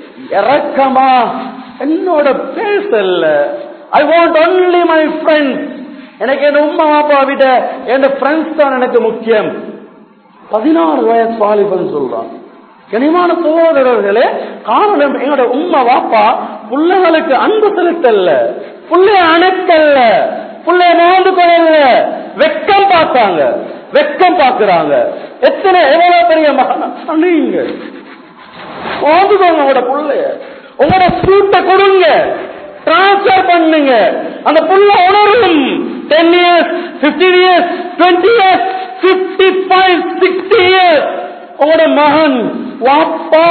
இறக்கமா என்னோட பேசல I want only my friends எனக்கு என் உம்மா வாப்பா விட என் ஃப்ரெண்ட்ஸ் தான் எனக்கு முக்கியம் பதினாறு வயசு வாலிபன் சொல்றான் கனிமான சகோதரர்களே காரணம் எங்களோட உம்மா வாப்பா பிள்ளைகளுக்கு அன்பு செலுத்தல்ல புள்ளைய அணைக்கல்ல புள்ளைய நோண்டு கொள்ளல வெக்கம் பார்த்தாங்க வெக்கம் பார்க்கறாங்க எத்தனை எவ்வளவு பெரிய மகன அணியுங்க ஓதுக்கோங்க உங்களோட புள்ளைய உங்களோட சூட்டை கொடுங்க டிரான்ஸ்பர் பண்ணுங்க அந்த புள்ள உணரும் ten years fifteen years twenty years fifty five sixty years உங்களோட மகன் வாப்பா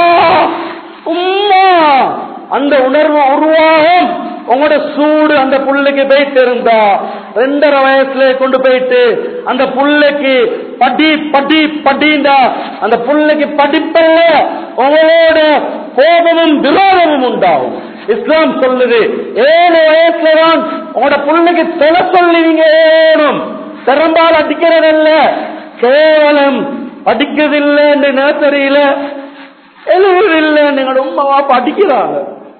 உம்மா அந்த உணர்வு உருவாகும் உங்களோட சூடு அந்த புள்ளைக்கு போயிட்டு இருந்தா ரெண்டரை வயசுல கொண்டு போயிட்டு அந்த புள்ளைக்கு படி படி படிண்டா அந்த புள்ளைக்கு படிப்பல்ல உங்களோட கோபமும் விரோதமும் உண்டாகும் இஸ்லாம் சொல்லுது ஏழு வயசுல தான் உங்களோட புள்ளைக்கு தொலை சொல்லி நீங்க ஏணும் பெரும்பால் அடிக்கிறதில்ல கேவலம் படிக்கிறதில்லை என்று நர்சரியில எழுவதில்லை எங்களோட உமா வாப்பா அடிக்கிறாங்க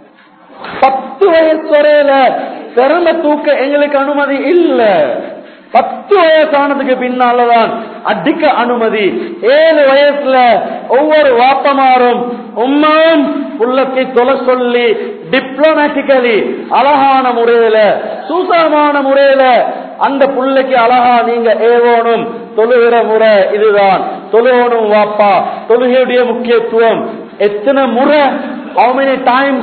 பத்து வயசு வரையில சிறந்த தூக்க எங்களுக்கு அனுமதி இல்ல பத்து வயசானதுக்கு பின்னாலதான் அடிக்க அனுமதி ஏழு வயசுல ஒவ்வொரு வாப்பமாரும் உம்மாவும் உள்ளத்தை தொலை சொல்லி டிப்ளமேட்டிக்கலி அழகான முறையில சூசகமான முறையில அந்த புள்ளைக்கு அழகா நீங்க ஏவோனும் தொழுகிற முறை இதுதான் தொழுகணும் வாப்பா தொழுகையுடைய முக்கியத்துவம் எத்தனை முறை how many times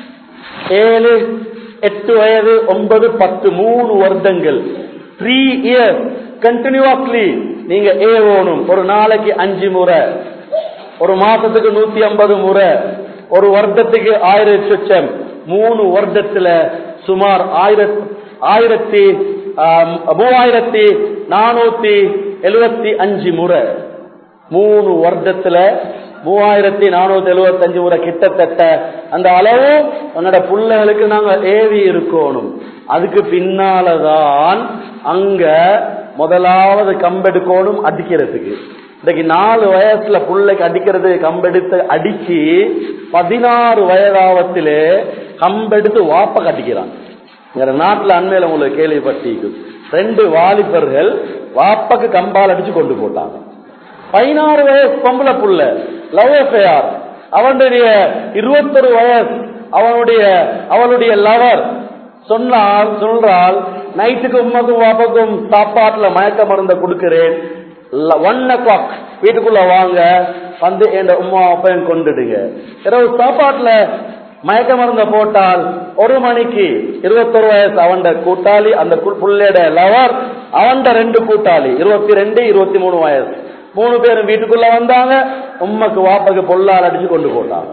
ஏழு எட்டு வயது ஒன்பது பத்து மூணு வருடங்கள் த்ரீ இயர்ஸ் கண்டினியூஸ்லி நீங்க ஏவோணும் ஒரு நாளைக்கு அஞ்சு முறை ஒரு மாசத்துக்கு நூத்தி ஐம்பது முறை ஒரு வருடத்துக்கு ஆயிரத்தி சொச்சம் மூணு வருடத்துல சுமார் ஆயிரத்தி ஆயிரத்தி ஆம், மூவாயிரத்தி நானூத்தி எழுபத்தி அஞ்சு முறை மூணு வருடத்துல மூவாயிரத்தி நானூத்தி எழுபத்தி அஞ்சு முறை கிட்டத்தட்ட அந்த அளவு உன்னோட பிள்ளைகளுக்கு நாங்க ஏவி இருக்கணும் அதுக்கு பின்னாலதான் அங்க முதலாவது கம்பெடுக்கணும் அடிக்கிறதுக்கு இன்னைக்கு நாலு வயசுல புள்ளைக்கு அடிக்கிறது கம்பெடுத்து அடிச்சு பதினாறு வயதாவத்திலே கம்பெடுத்து வாப்ப கட்டிக்கிறான் எங்க நாட்டுல அண்மையில உங்களுக்கு கேள்விப்பட்டிருக்கு ரெண்டு வாலிபர்கள் வாப்பக்கு கம்பால் அடிச்சு கொண்டு போட்டாங்க பதினாறு வயசு பொம்பளை புள்ள லவ் அஃபேர் அவனுடைய இருபத்தொரு வயசு அவனுடைய அவளுடைய லவர் சொன்னால் சொல்றால் நைட்டுக்கு உமக்கும் வாப்பக்கும் சாப்பாட்டுல மயக்க மருந்த கொடுக்கிறேன் ஒன் ஓ கிளாக் வீட்டுக்குள்ள வாங்க வந்து என் உமா அப்பையும் கொண்டுடுங்க இரவு சாப்பாட்டுல மயக்க மருந்த போட்டால் ஒரு மணிக்கு இருபத்தொரு வயசு அவன்ட கூட்டாளி அந்த கு- புள்ளையோட லவர் அவன்ட ரெண்டு கூட்டாளி இருபத்தி ரெண்டு இருபத்தி மூணு வயசு மூணு பேரும் வீட்டுக்குள்ள வந்தாங்க உம்மக்கு வாப்பக்கு பொல்லால் அடிச்சு கொண்டு போட்டாங்க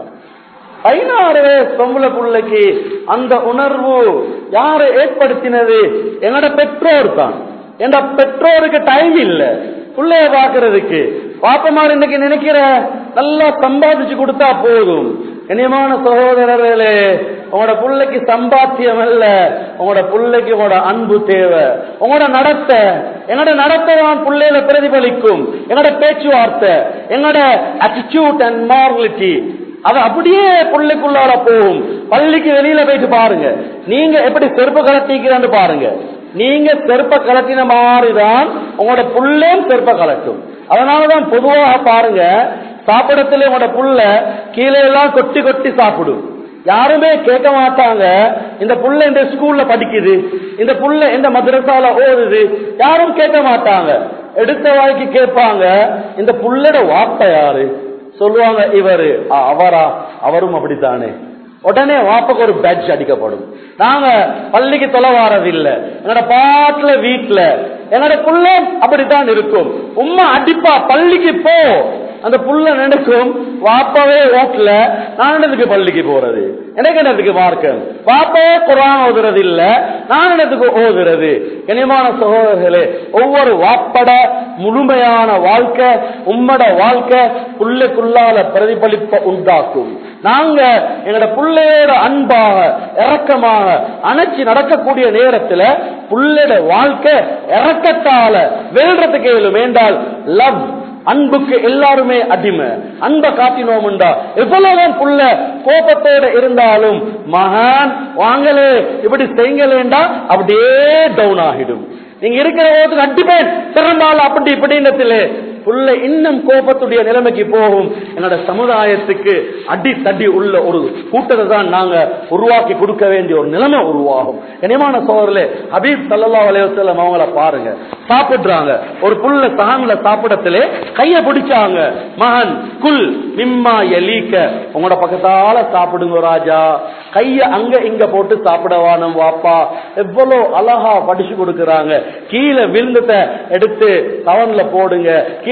பதினாறு வயசு பொம்பளை பிள்ளைக்கு அந்த உணர்வு யாரு ஏற்படுத்தினது என்னோட பெற்றோர் தான் என் பெற்றோருக்கு டைம் இல்ல பிள்ளைய பாக்குறதுக்கு பாப்பமார் இன்னைக்கு நினைக்கிற நல்லா சம்பாதிச்சு கொடுத்தா போதும் இனியமான சகோதரர்களே உங்களோட பிள்ளைக்கு சம்பாத்தியம் அல்ல உங்களோட பிள்ளைக்கு உங்களோட அன்பு தேவை உங்களோட நடத்தை எங்களோட நடத்தை தான் பிள்ளையில பிரதிபலிக்கும் எங்களோட பேச்சுவார்த்தை எங்களோட attitude அண்ட் மாரலிட்டி அது அப்படியே பிள்ளைக்குள்ளார போகும் பள்ளிக்கு வெளியில போயிட்டு பாருங்க நீங்க எப்படி செருப்பு கலட்டிக்கிறன்னு பாருங்க நீங்க செருப்ப கலட்டின மாதிரிதான் உங்களோட புள்ளையும் செருப்ப கலட்டும் அதனாலதான் பொதுவாக பாருங்க சாப்பிடத்துல உங்களோட புள்ள கீழே எல்லாம் கொட்டி கொட்டி சாப்பிடும் யாருமே கேட்க மாட்டாங்க இந்த புள்ள இந்த ஸ்கூல்ல படிக்குது இந்த புள்ள இந்த மதரசால ஓடுது யாரும் கேட்க மாட்டாங்க எடுத்த வாய்க்கு கேட்பாங்க இந்த புள்ளோட வாப்ப யாரு சொல்லுவாங்க இவரு "ஆ, அவரா அவரும் அப்படித்தானே உடனே வாப்பக்கு ஒரு பேட்ச் அடிக்கப்படும் நாங்க பள்ளிக்கு தொலை வாரதில்லை என்னோட பாட்டுல வீட்டுல என்னோட புள்ள அப்படித்தான் இருக்கும் உம்மா அடிப்பா பள்ளிக்கு போ அந்த புள்ள நினைக்கும் வாப்பாவே ஓட்டல நான் என்னதுக்கு பள்ளிக்கு போறது எனக்கு என்னதுக்கு மார்க்கம் வாப்பாவே குரான் ஓதுறது இல்ல நான் என்னதுக்கு ஓதுறது கனிமான சகோதரர்களே ஒவ்வொரு வாப்பட முழுமையான வாழ்க்கை உம்மட வாழ்க்கை புள்ளைக்குள்ளால பிரதிபலிப்ப உண்டாக்கும் நாங்க எங்களோட புள்ளையோட அன்பாக இரக்கமாக அணைச்சி நடக்கக்கூடிய நேரத்துல புள்ளையோட வாழ்க்கை இறக்கத்தால வெல்றதுக்கு இயலும் என்றால் லவ் அன்புக்கு எல்லாருமே அடிமை அன்பை காட்டினோம்டா எவ்வளவுதான் புள்ள கோபத்தோட இருந்தாலும் மகான் வாங்கலே இப்படி செய்யலேண்டா அப்படியே டவுன் ஆகிடும் நீங்க இருக்கிற போதுக்கு அடிப்பேன் பிறந்தால் அப்படி இப்படின்றதுல புள்ள இன்னும் கோபத்துடைய நிலைமைக்கு போகும் என்னோட சமுதாயத்துக்கு அடி தடி உள்ள ஒரு கூட்டத்தை தான் நாங்க உருவாக்கி கொடுக்க வேண்டிய ஒரு நிலைமை உருவாகும் இனிமான சோதரிலே ஹபீப் சல்லா அலைவசல்லம் அவங்கள பாருங்க சாப்பிடுறாங்க ஒரு புல்ல சகன்ல சாப்பிடத்திலே கைய பிடிச்சாங்க மகன் குல் மிம்மா எலீக்க உங்களோட பக்கத்தால சாப்பிடுங்க ராஜா கைய அங்க இங்க போட்டு சாப்பிடவானும் வாப்பா எவ்வளவு அழகா படிச்சு கொடுக்கறாங்க கீழே விழுந்தத எடுத்து தவன்ல போடுங்க கீழே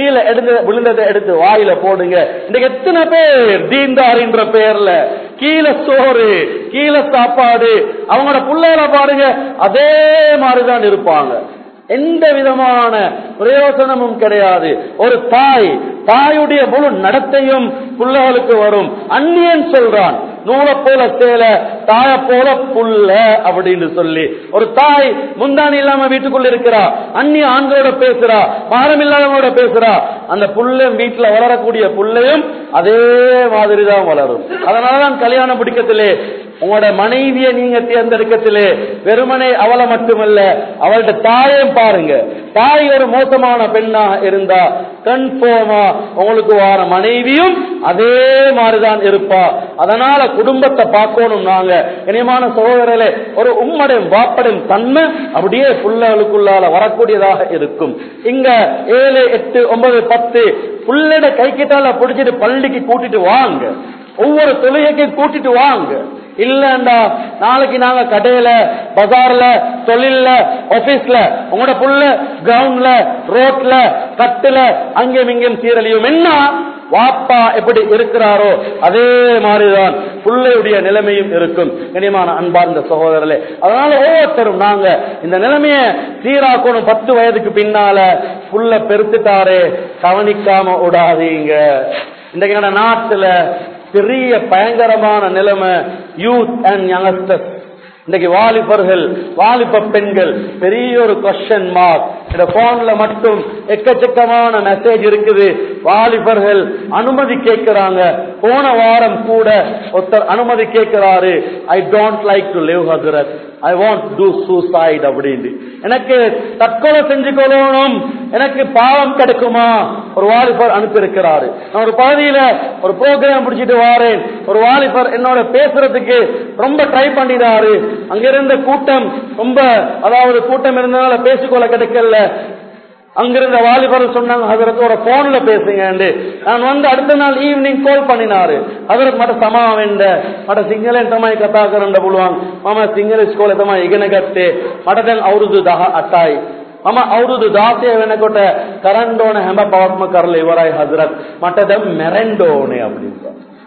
கீழே எடுத்து விழுந்ததை எடுத்து வாயில போடுங்க இன்னைக்கு எத்தனை பேர் தீன்தாரின்ற பேர்ல கீழே சோறு கீழே சாப்பாடு அவங்களோட புள்ளையில பாருங்க அதே மாதிரிதான் இருப்பாங்க எந்த விதமான பிரயோசனமும் கிடையாது ஒரு தாய் தாயுடைய முழு நடத்தையும் புள்ளகளுக்கு வரும் அந்நியன் சொல்றான் நூலை போல சேல தாய போல புல்ல அப்படின்னு சொல்லி ஒரு தாய் முந்தானி இல்லாம வீட்டுக்குள்ள இருக்கிறா அந்நிய ஆண்களோட பேசுறா பாரம் இல்லாதவங்களோட பேசுறா அந்த புள்ள வீட்டுல வளரக்கூடிய புள்ளையும் அதே மாதிரி தான் வளரும் அதனாலதான் கல்யாணம் பிடிக்கத்திலே உங்களோட மனைவியை நீங்க தேர்ந்தெடுக்கத்திலே வெறுமனே அவளை மட்டுமல்ல அவள்கிட்ட தாயையும் பாருங்க தாய் ஒரு மோசமான பெண்ணா இருந்தா கன்ஃபார்மா உங்களுக்கு வார மனைவியும் அதே மாதிரிதான் இருப்பா அதனால குடும்பத்தை பார்க்கணும் நாங்க இனியமான சகோதரர்களே ஒரு உம்மடையும் வாப்படையும் தன்மை அப்படியே புள்ளகளுக்குள்ளால வரக்கூடியதாக இருக்கும் இங்க ஏழு எட்டு ஒன்பது பத்து புள்ளட கை கிட்டால பிடிச்சிட்டு பள்ளிக்கு கூட்டிட்டு வாங்க ஒவ்வொரு தொழுகைக்கும் கூட்டிட்டு வாங்க இல்லண்டா நாளைக்கு நாங்க கடையில பஜார்ல தொழில்ல ஆபீஸ்ல உங்களோட புள்ள கிரவுண்ட்ல ரோட்ல கட்டுல அங்கேயும் இங்கேயும் சீரழியும் என்ன வாப்பா எப்படி இருக்கிறாரோ அதே மாதிரிதான் புள்ளையுடைய நிலைமையும் இருக்கும் கனியமான அன்பார்ந்த சகோதரர்களே அதனால ஒவ்வொருத்தரும் நாங்க இந்த நிலைமைய சீராக்கணும் பத்து வயதுக்கு பின்னால புள்ள பெருத்துட்டாரே கவனிக்காம விடாதீங்க இன்றைக்கு நம்ம நாட்டுல பெரிய பயங்கரமான நிலைமை யூத் அண்ட் யங்ஸ்டர்ஸ் இன்னைக்கு வாலிபர்கள் வாலிப பெண்கள் பெரிய ஒரு கொஸ்டின் மார்க் இந்த போன்ல மட்டும் எக்கச்சக்கமான மெசேஜ் இருக்குது வாலிபர்கள் அனுமதி கேட்கிறாங்க போன வாரம் கூட ஒருத்தர் அனுமதி கேட்கிறாரு I don't like to live ஹசரத் ஐ வாண்ட் டூ சூசைட் அப்படின்னு எனக்கு தற்கொலை செஞ்சு கொள்ளணும் எனக்கு பாவம் கிடைக்குமா ஒரு வாலிபர் அனுப்பி இருக்கிறாரு நான் ஒரு பகுதியில ஒரு ப்ரோக்ராம் பிடிச்சிட்டு வாரேன் ஒரு வாலிபர் என்னோட பேசுறதுக்கு ரொம்ப ட்ரை பண்ணினாரு அங்க இருந்த கூட்டம் ரொம்ப அதாவது கூட்டம் இருந்தனால பேசிக்கொள்ள கிடைக்கல அங்கிருந்த வாலிபர் சொன்னாங்க அதரத்தோட போன்ல பேசுங்க நான் வந்து அடுத்த நாள் ஈவினிங் கால் பண்ணினாரு அதற்கு மட்ட சமா வேண்ட மட்ட ಸಿಂಗಲ್ ತಮಾಯಿ ಕಥಾ ಕರಂಡ ಬುಳುವಾಂಗ್ ಮಮ ಸಿಂಗಲ್ ಸ್ಕೂಲ್ ತಮ ಇಗನಗತ್ತೆ ಮಟದನ್ ಅವರದು ದಹ ಅಟ್ಟಾಯಿ ಮಮ ಅವರದು ದಾಸೆ ವೆನಕೊಟ್ಟ ಕರಂಡೋಣ ಹೆಂಬ ಪವತ್ಮ ಕರಲ ಇವರಾಯ್ ಹಜರತ್ ಮಟದ மெரண்டோனே அப்படின்னு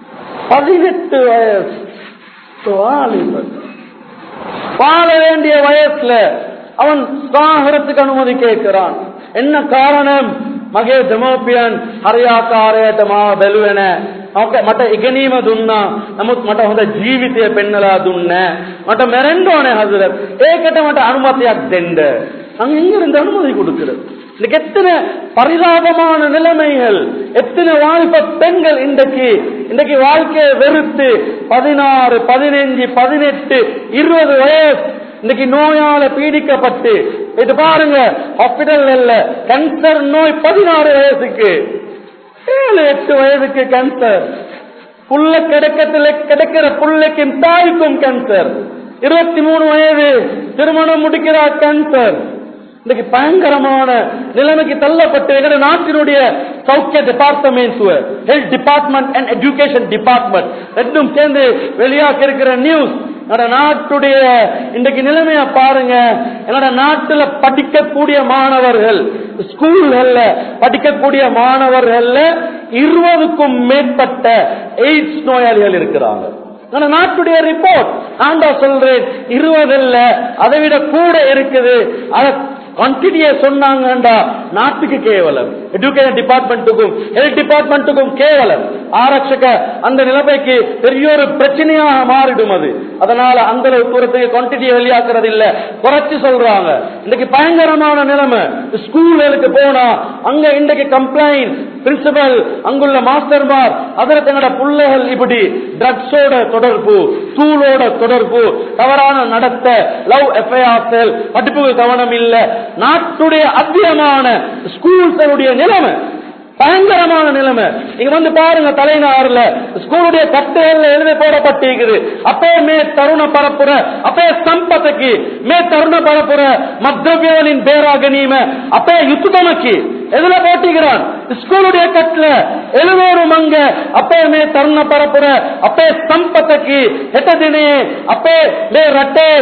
பதினெட்டு வயசு வாலிபன் வாழ வேண்டிய வயசுல அவன் சாகரத்துக்கு அனுமதி கேட்கிறான் என்ன காரணம் මගේ දෙමෝපියන් හරියාකාරයට මාව බැලුවේ නැහැ. මට ඉගෙනීම දුන්නා. නමුත් මට හොඳ ජීවිතය පෙන්නලා දුන්නේ මට මැරෙන්න ඕනේ හසරත්. ඒකට මට අනුමතියක් දෙන්න. அங்க எங்க இருந்து அனுமதி கொடுக்கிறது இன்னைக்கு எத்தனை பரிதாபமான நிலைமைகள் எத்தனை வாலிப பெண்கள் இன்றைக்கு இன்றைக்கு வாழ்க்கையை வெறுத்து பதினாறு பதினைஞ்சு பதினெட்டு இருபது வயசு இன்னைக்கு நோயால பீடிக்கப்பட்டு இது பாருங்க ஹாஸ்பிட்டல் இல்ல கேன்சர் நோய் பதினாறு வயசுக்கு ஏழு எட்டு வயதுக்கு கேன்சர் புள்ள கிடைக்கத்துல கிடைக்கிற புள்ளைக்கும் தாய்க்கும் கேன்சர் இருபத்தி மூணு வயது திருமணம் முடிக்கிறார் கேன்சர் இன்னைக்கு பயங்கரமான நிலைமைக்கு தள்ளப்பட்டு எங்களுடைய நாட்டினுடைய சௌக்கிய department health department and education department ரெண்டும் சேர்ந்து வெளியாக இருக்கிற நியூஸ் என்னோட நாட்டுடைய இன்றைக்கு நிலைமைய பாருங்க என்னோட நாட்டுல படிக்கக்கூடிய மாணவர்கள் ஸ்கூல்கள்ல படிக்கக்கூடிய மாணவர்கள்ல இருபதுக்கும் மேற்பட்ட எய்ட்ஸ் நோயாளிகள் இருக்கிறாங்க ஆனா நாட்டுடைய ரிப்போர்ட் நான் தான் சொல்றேன் இருபது இல்ல அதை விட கூட இருக்குது அதை குவான்டிட்டியை சொன்னாங்கண்டா நாட்டுக்கு கேவலம் எஜுகேஷன் டிபார்ட்மெண்ட்டுக்கும் ஹெல்த் டிபார்ட்மெண்ட்டுக்கும் கேவலம் ஆரட்சக அந்த நிலைமைக்கு பெரிய ஒரு பிரச்சனையாக மாறிடும் அது அதனால அந்த அளவு தூரத்துக்கு குவான்டிட்டியை வெளியாக்குறது இல்ல குறைச்சு சொல்றாங்க இன்னைக்கு பயங்கரமான நிலைமை ஸ்கூல்களுக்கு போனா அங்க இன்றைக்கு கம்ப்ளைண்ட் பிரின்சிபல் அங்குள்ள மாஸ்டர்மார் அதில் தங்களோட பிள்ளைகள் இப்படி ட்ரக்ஸோட தொடர்பு தூளோட தொடர்பு தவறான நடத்த லவ் எஃப்ஐஆர் படிப்புக்கு கவனம் இல்ல நாட்டுடைய அதிகமான ஸ்கூல்களுடைய நிலைமை பயங்கரமான நிலைமை நீங்க வந்து பாருங்க தலைநாறுல ஸ்கூலுடைய கட்டுகள்ல எழுதி போடப்பட்டிருக்குது அப்பே மே தருண பரப்புற அப்பே சம்பத்துக்கு மே தருண பரப்புற மத்ரவியோனின் பேராக நீம அப்பே யுத்தமக்கு எதுல போட்டிக்கிறான் ஸ்கூலுடைய கட்டுல எழுவேறு மங்க அப்பே மே தருண பரப்புற அப்பே சம்பத்துக்கு ஹெட்ட தினே அப்பே மே ரட்டே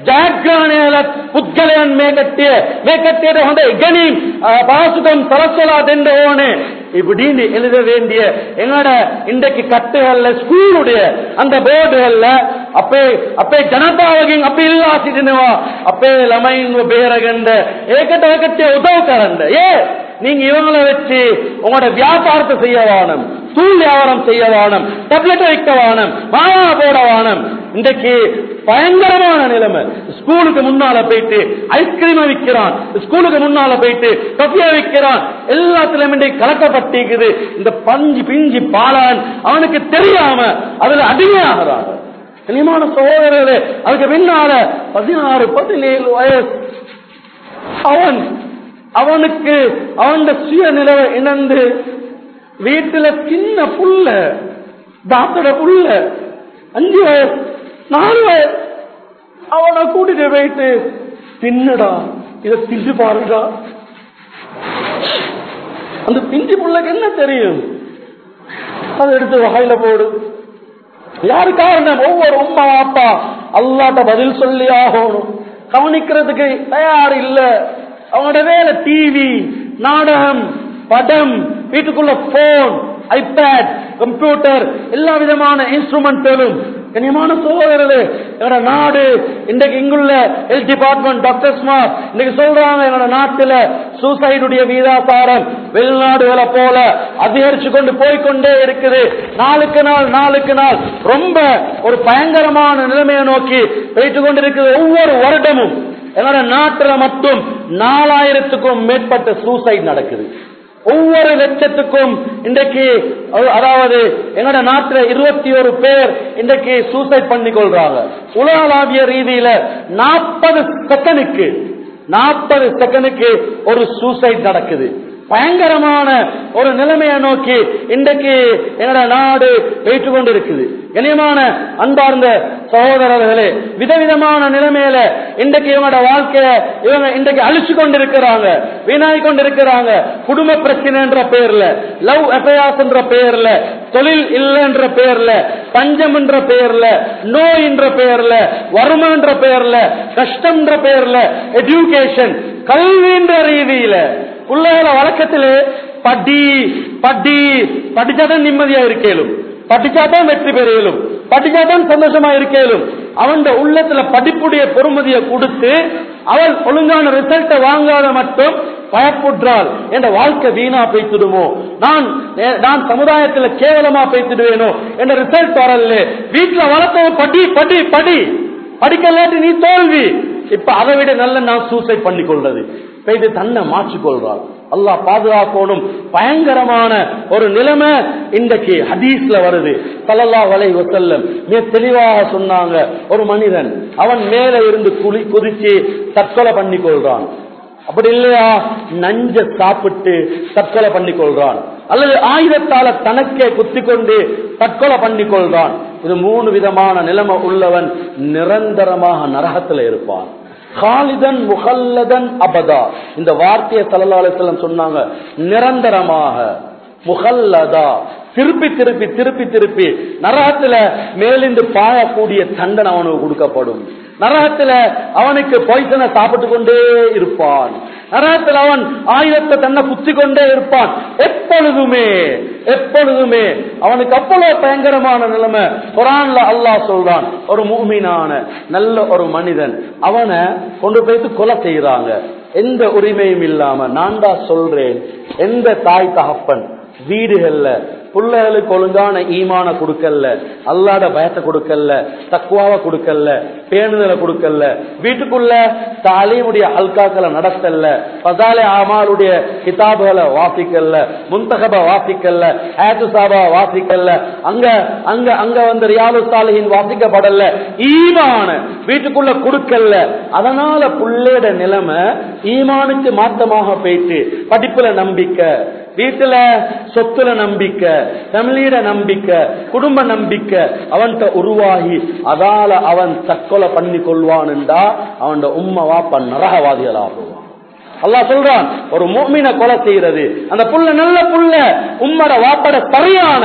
ජයග්‍රහණය පුද්ගලයන් මේ කට්ටිය මේ කට්ටියට හොඳ ඉගෙනීම් අ, පහසුකම් සලස්සලා දෙන්න ඕනේ இப்படின்னு எழுத வேண்டிய எங்களோட இன்றைக்கு கட்டுகள்ல ஸ்கூலுடைய அந்த போர்டுகள்ல அப்பே அப்பே ஜனதாவகின் அப்ப இல்லா සිටිනවා අපේ ළමයින්ව බේරගන්න ඒකට ඔය කට්ටිය උදව් කරන්න ஏ நீங்க இவங்களை வச்சு உங்களோட வியாபாரத்தை செய்ய வானம் தூள் வியாபாரம் செய்ய வானம் டேப்லெட் வைக்க வானம் மாவா போட வானம் இன்றைக்கு பயங்கரமான நிலைமை ஸ்கூலுக்கு முன்னால போயிட்டு ஐஸ்கிரீம் விற்கிறான் ஸ்கூலுக்கு முன்னால போயிட்டு கப்பியா விற்கிறான் எல்லாத்துலயும் இன்றைக்கு கலக்கப்பட்டிருக்குது இந்த பஞ்சு பிஞ்சு பாலான் அவனுக்கு தெரியாம அதுல அடிமையாகிறாங்க கனிமான சகோதரர்களே அதுக்கு பின்னால பதினாறு பதினேழு வயசு அவன் அவனுக்கு அவன் சுய நிலவை இணந்து வீட்டுல சின்ன புள்ள டாக்டர புள்ள அஞ்சு வயசு நாலு வயசு அவனை கூட்டிட்டு போயிட்டு தின்னுடா இத திண்டு பாருடா அந்த பிஞ்சு புள்ளைக்கு என்ன தெரியும் அதை எடுத்து வாயில போடு யாரு காரணம் ஒவ்வொரு உம்மா அப்பா அல்லாட்ட பதில் சொல்லி ஆகணும் கவனிக்கிறதுக்கு தயார் இல்ல அவங்களோட வேலை டிவி நாடகம் படம் வீட்டுக்குள்ள போன் ஐபேட் கம்ப்யூட்டர் எல்லா விதமான இன்ஸ்ட்ருமெண்ட்களும் கண்ணியமான சோதரர்களே எங்களோட நாடு இன்றைக்கு இங்குள்ள ஹெல்த் டிபார்ட்மெண்ட் டாக்டர்ஸ்மார் இன்னைக்கு சொல்றாங்க எங்களோட நாட்டுல சூசைடுடைய வீதாசாரம் வெளிநாடுகளை போல அதிகரிச்சு கொண்டு போய்க்கொண்டே இருக்குது நாளுக்கு நாள் நாளுக்கு நாள் ரொம்ப ஒரு பயங்கரமான நிலைமையை நோக்கி போயிட்டு கொண்டிருக்குது ஒவ்வொரு வருடமும் எங்களோட நாட்டுல மட்டும் நாலாயிரத்துக்கும் மேற்பட்ட சூசைட் நடக்குது ஒவ்வொரு லட்சத்துக்கும் இன்றைக்கு அ- அதாவது எங்களோட நாட்டுல இருபத்தி ஒரு பேர் இன்றைக்கு சூசைட் பண்ணி கொள்றாங்க உலகளாவிய ரீதியில நாற்பது செகண்டுக்கு நாற்பது செகண்டுக்கு ஒரு சூசைட் நடக்குது பயங்கரமான ஒரு நிலைமையை நோக்கி இன்றைக்கு எங்களோட நாடு போயிட்டு கொண்டு இருக்குது கண்ணியமான அன்பார்ந்த சகோதரர்களே விதவிதமான நிலைமையில இன்றைக்கு இவங்களோட வாழ்க்கைய இவங்க இன்றைக்கு அழிச்சு கொண்டிருக்கிறாங்க வீணாய் கொண்டிருக்கிறாங்க குடும்ப பிரச்சனைன்ற பேர்ல லவ் அஃபேர்ஸ் என்ற பேர்ல தொழில் இல்லைன்ற பேர்ல பஞ்சம் என்ற பேர்ல நோய் என்ற பேர்ல வறுமை என்ற பேர்ல கஷ்டம் என்ற பேர்ல எஜுகேஷன் கல்வின்ற ரீதியில பிள்ளைகளை வழக்கத்திலே படி படி படிச்சாதான் நிம்மதியா இருக்கேலும் படிச்சாதான் வெற்றி பெறையலும் படிச்சாதான் சந்தோஷமா இருக்கேலும் அவன் உள்ளத்துல படிப்புடைய பொறுமதியை கொடுத்து அவன் ஒழுங்கான ரிசல்ட்டை வாங்காத மட்டும் பயப்புற்றால் என்ற வாழ்க்கை வீணா பேசிடுமோ நான் நான் சமுதாயத்துல கேவலமா பேசிடுவேனோ என்ற ரிசல்ட் வரல வீட்டுல வளர்த்தவன் படி படி படி படிக்கலாட்டி நீ தோல்வி இப்ப அதை விட நல்ல நான் சூசைட் பண்ணி கொள்றது பெய்து தன்னை மாற்றிக்கொள்றாள் அல்லாஹ் பாதுகாக்கணும் பயங்கரமான ஒரு நிலைமை இன்றைக்கு ஹதீஸ்ல வருது சல்லல்லாஹு அலைஹி வஸல்லம் மிக தெளிவாக சொன்னாங்க ஒரு மனிதன் அவன் மேல இருந்து குளி குதிச்சு தற்கொலை பண்ணி கொள்றான் அப்படி இல்லையா நஞ்ச சாப்பிட்டு தற்கொலை பண்ணி கொள்றான் அல்லது ஆயுதத்தால தனக்கே குத்தி கொண்டு தற்கொலை பண்ணி கொள்றான் இது மூணு விதமான நிலைமை உள்ளவன் நிரந்தரமாக நரகத்துல இருப்பான் காலிதன் முகல்லதன் அபதா இந்த வார்த்தையை சல்லா அலிஸ்லம் சொன்னாங்க நிரந்தரமாக முகல்லதா திருப்பி திருப்பி திருப்பி திருப்பி நரகத்துல மேலிருந்து பாயக்கூடிய தண்டனை அவனுக்கு கொடுக்கப்படும் நரகத்துல அவனுக்கு பொய்சனை சாப்பிட்டு கொண்டே இருப்பான் நரகத்தில் அவன் ஆயுதத்தை தன்னை குத்தி கொண்டே இருப்பான் எப்பொழுதுமே எப்பொழுதுமே அவனுக்கு அவ்வளவு பயங்கரமான நிலைமை குரான்ல அல்லாஹ் சொல்றான் ஒரு மூமீனான நல்ல ஒரு மனிதன் அவனை கொண்டு போயிட்டு கொலை செய்யறாங்க எந்த உரிமையும் இல்லாம நான் தான் சொல்றேன் எந்த தாய் தகப்பன் வீடுகள்ல பிள்ளைகளுக்கு ஒழுங்கான ஈமான கொடுக்கல அல்லாட பயத்தை கொடுக்கல தக்குவாவை கொடுக்கல பேணுதலை கொடுக்கல வீட்டுக்குள்ள தாலீமுடைய அல்காக்களை நடத்தல பசாலே ஆமாருடைய கிதாபுகளை வாசிக்கல முந்தகப வாசிக்கல ஆத்து சாபா வாசிக்கல அங்க அங்க அங்க வந்து ரியாலு சாலிஹின் வாசிக்கப்படல ஈமான வீட்டுக்குள்ள கொடுக்கல அதனால புள்ளேட நிலைமை ஈமானுக்கு மாற்றமாக போயிட்டு படிப்புல நம்பிக்கை வீட்டுல சொத்துல நம்பிக்கை ஃபேமிலியிட நம்பிக்கை குடும்ப நம்பிக்கை அவன்கிட்ட உருவாகி அதால அவன் தற்கொலை பண்ணி கொள்வான்டா அவன் உம்மை வாப்ப நரகவாதிகளாகுவான் அல்லாஹ் சொல்றான் ஒரு மூமின கொலை செய்யறது அந்த புள்ள நல்ல புள்ள உம்மட வாப்பட சரியான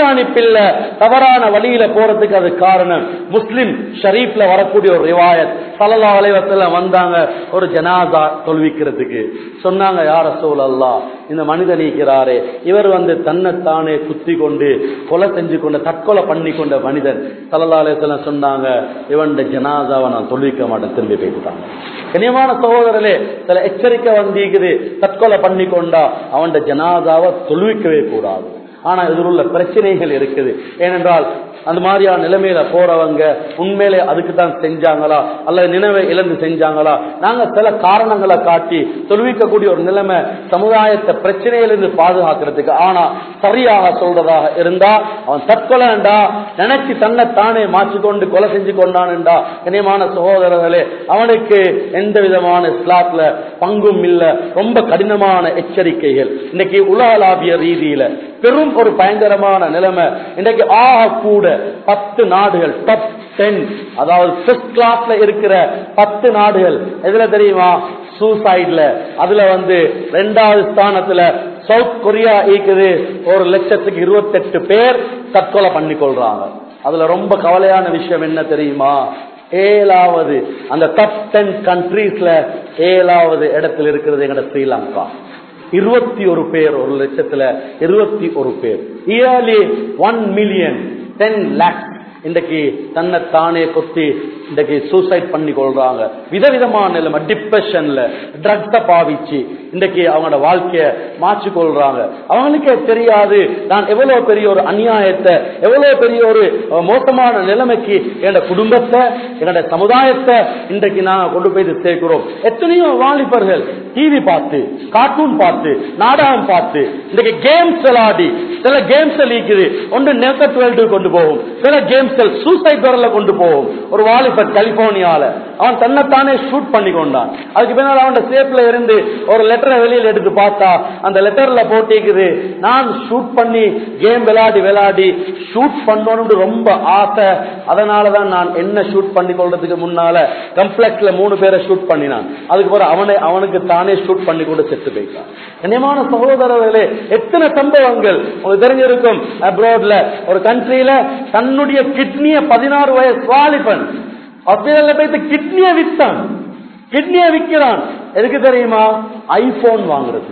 கண்காணிப்பில்ல தவறான வழியில போறதுக்கு அது காரணம் முஸ்லிம் ஷரீஃப்ல வரக்கூடிய ஒரு ரிவாயத் சல்லா அலைவத்தில் வந்தாங்க ஒரு ஜனாதா தொழுவிக்கிறதுக்கு சொன்னாங்க யார சூழல்லா இந்த மனிதன் நீக்கிறாரே இவர் வந்து தன்னைத்தானே குத்தி கொண்டு கொலை செஞ்சு கொண்டு தற்கொலை பண்ணி கொண்ட மனிதன் சல்லா அலைவத்தில் சொன்னாங்க இவன் ஜனாதாவை நான் தொழுவிக்க மாட்டேன் திரும்பி போயிட்டாங்க கனியமான சகோதரர்களே சில எச்சரிக்கை வந்திக்குது தற்கொலை பண்ணி கொண்டா அவன் ஜனாதாவை தொழுவிக்கவே கூடாது ஆனா இதில் உள்ள பிரச்சனைகள் இருக்குது ஏனென்றால் அந்த மாதிரியான நிலைமையில போறவங்க உண்மையிலே அதுக்கு தான் செஞ்சாங்களா அல்லது நினைவை இழந்து செஞ்சாங்களா நாங்க சில காரணங்களை காட்டி தொழுவிக்கக்கூடிய ஒரு நிலைமை சமுதாயத்தை பிரச்சனையிலிருந்து பாதுகாக்கிறதுக்கு ஆனா சரியாக சொல்றதாக இருந்தா அவன் தற்கொலைண்டா நினைச்சு தன்னை தானே மாற்றிக்கொண்டு கொலை செஞ்சு கொண்டான்டா கனியமான சகோதரர்களே அவனுக்கு எந்த விதமான இஸ்லாத்துல பங்கும் இல்ல ரொம்ப கடினமான எச்சரிக்கைகள் இன்னைக்கு உலகளாவிய ரீதியில பெரும் ஒரு பயங்கரமான நிலைமை இன்றைக்கு ஆக கூட பத்து நாடுகள் டாப் டென் அதாவது ஃபர்ஸ்ட் கிளாஸ்ல இருக்கிற பத்து நாடுகள் எதுல தெரியுமா சூசைட்ல அதுல வந்து ரெண்டாவது ஸ்தானத்துல சவுத் கொரியா இருக்குது ஒரு லட்சத்துக்கு இருபத்தெட்டு பேர் தற்கொலை பண்ணி கொள்றாங்க அதுல ரொம்ப கவலையான விஷயம் என்ன தெரியுமா ஏழாவது அந்த டாப் டென் கண்ட்ரீஸ்ல ஏழாவது இடத்துல இருக்கிறது எங்கட ஸ்ரீலங்கா இருபத்தி ஒரு பேர் ஒரு லட்சத்துல இருபத்தி ஒரு பேர் nearly one million ten lakhs இன்றைக்கு தன்னை தானே கொத்தி இன்றைக்கு சூசைட் பண்ணி கொள்றாங்க விதவிதமான நிலைமை டிப்ரெஷன்ல ட்ரக்ஸ பாவிச்சு இன்றைக்கு அவங்களோட வாழ்க்கைய மாற்றி கொள்றாங்க அவங்களுக்கே தெரியாது நான் எவ்வளவு பெரிய ஒரு அநியாயத்தை எவ்வளவு பெரிய ஒரு அஹ், மோசமான நிலைமைக்கு என்னோட குடும்பத்தை என்னோட சமுதாயத்தை இன்றைக்கு நாங்க கொண்டு போய் சேர்க்கிறோம் எத்தனையோ வாலிபர்கள் டிவி பார்த்து கார்ட்டூன் பார்த்து நாடகம் பார்த்து இன்றைக்கு கேம்ஸ் விளையாடி சில கேம்ஸ் லீக்குது ஒன்று நெக்க டுவெல்ட்டு கொண்டு போகும் சில கேம்ஸ்கள் சூசைட் வரல கொண்டு போகும் ஒரு வாலிபர் கலிபோர்னியால அவன் தன்னைத்தானே ஷூட் பண்ணி கொண்டான் அதுக்கு பின்னால் அவன் சேஃப்ல இருந்து ஒரு லெட்டரை வெளியில எடுத்து பார்த்தா அந்த லெட்டர்ல போட்டிருக்குது நான் ஷூட் பண்ணி கேம் விளையாடி விளையாடி ஷூட் பண்ணணும்னு ரொம்ப ஆசை அதனாலதான் நான் என்ன ஷூட் பண்ணி கொள்றதுக்கு முன்னால கம்ப்ளெக்ஸ்ல மூணு பேரை ஷூட் பண்ணினான் அதுக்கு பிறகு அவனை அவனுக்கு தானே ஷூட் பண்ணி கொண்டு செத்து போயிட்டான் கண்ணியமான சகோதரர்களே எத்தனை சம்பவங்கள் உங்களுக்கு தெரிஞ்சிருக்கும் அப்ராட்ல ஒரு கண்ட்ரியில தன்னுடைய கிட்னிய பதினாறு வயசு வாலிபன் ஆஸ்திரேலியா போயிட்டு கிட்னிய வித்தான் கிட்னிய விற்கிறான் எதுக்கு தெரியுமா ஐபோன் வாங்குறது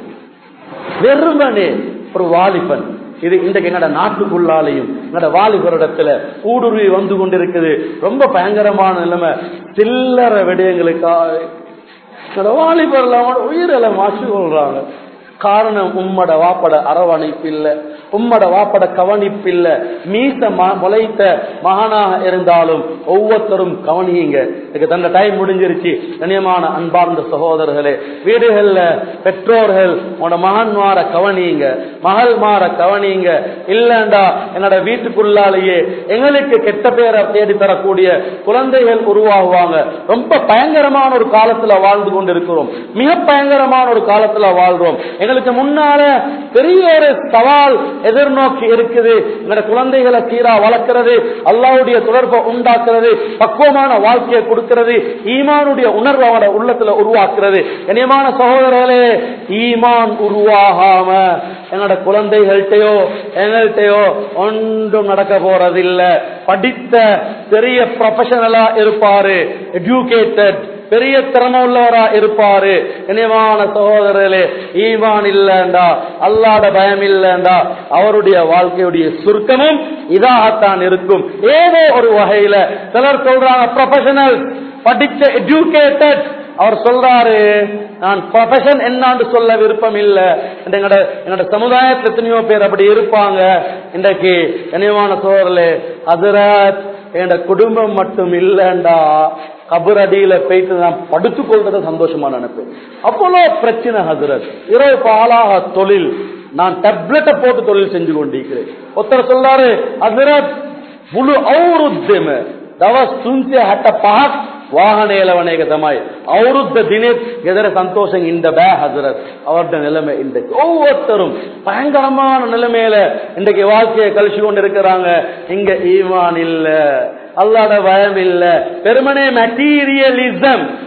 வெறுமனே ஒரு வாலிபன் இது இன்றைக்கு எங்கட நாட்டுக்குள்ளாலையும் எங்கட வாலிபரிடத்துல ஊடுருவி வந்து கொண்டிருக்குது ரொம்ப பயங்கரமான நிலைமை சில்லற விடயங்களுக்காக எங்கட வாலிபர்ல உயிரில மாற்றி கொள்றாங்க காரணம் உம்மட வாப்பட அரவணைப்பு இல்ல உம்மட வாப்பட கவனிப்பு இல்ல மீச ம- முளைத்த மகனாக இருந்தாலும் ஒவ்வொருத்தரும் கவனியுங்க இதுக்கு தந்த டைம் முடிஞ்சிருச்சு கண்ணியமான அன்பார்ந்த சகோதரர்களே வீடுகள்ல பெற்றோர்கள் உன்னோட மகன்மார கவனியுங்க மகள் மாற கவனியுங்க இல்லண்டா என்னோட வீட்டுக்குள்ளாலேயே எங்களுக்கு கெட்ட பேரை தேடி தரக்கூடிய குழந்தைகள் உருவாகுவாங்க ரொம்ப பயங்கரமான ஒரு காலத்துல வாழ்ந்து கொண்டிருக்கிறோம் மிக பயங்கரமான ஒரு காலத்துல வாழ்றோம் எங்களுக்கு முன்னால பெரிய ஒரு சவால் எதிர்நோக்கி இருக்குது எங்களோட குழந்தைகளை சீரா வளர்க்கிறது அல்லாவுடைய தொடர்பை உண்டாக்குறது பக்குவமான வாழ்க்கையை கொடுக்கிறது ஈமானுடைய உணர்வு அவனோட உள்ளத்துல உருவாக்குறது கண்ணியமான சகோதரர்களே ஈமான் உருவாகாம என்னோட குழந்தைகள்கிட்டயோ எங்கள்கிட்டயோ ஒன்றும் நடக்க போறதில்ல படித்த பெரிய ப்ரொஃபஷனலா இருப்பாரு எஜுகேட்டட் பெரிய திறமை உள்ளவரா இருப்பாரு இனிவான சகோதரர்களே ஈமான் இல்லண்டா அல்லாட பயம் இல்லண்டா அவருடைய வாழ்க்கையுடைய சுருக்கமும் இதாகத்தான் இருக்கும் ஏதோ ஒரு வகையில சிலர் சொல்றாங்க ப்ரொஃபஷனல் படிச்ச எஜுகேட்டட் அவர் சொல்றாரு நான் ப்ரொஃபஷன் என்னான்னு சொல்ல விருப்பம் இல்ல எங்களோட என்னோட சமுதாயத்துல எத்தனையோ பேர் அப்படி இருப்பாங்க இன்றைக்கு கனிவான சோழர்களே ஹசரத் என்னோட குடும்பம் மட்டும் இல்லண்டா கபர் அடியில போயிட்டு நான் படுத்துக் கொள்றத சந்தோஷமா நினைப்பேன் அவ்வளோ பிரச்சனை ஹசரத் இரவு பாலாக தொழில் நான் டேப்லெட்டை போட்டு தொழில் செஞ்சு கொண்டிருக்கிறேன் ஒருத்தர் சொல்றாரு ஹசரத் முழு ಔರುದ್ಯಮ ದವಸ್ ತುಂಚೆ ಹಟ್ಟ ಪಹಕ್ ವಾಹನೇಲವನೇಗ ತಮಾಯ್ ಅವರುದ್ದ ದಿನೇ ಎದರ ಸಂತೋಷ இந்த பே ஹசரத் அவருடைய நிலைமை இன்றைக்கு ஒவ்வொருத்தரும் பயங்கரமான நிலைமையில இன்றைக்கு வாழ்க்கையை கழிச்சு கொண்டு இருக்கிறாங்க இங்க ஈமான் இல்ல அல்லாட பயம் இல்ல பெருமனே மெட்டீரியலிசம்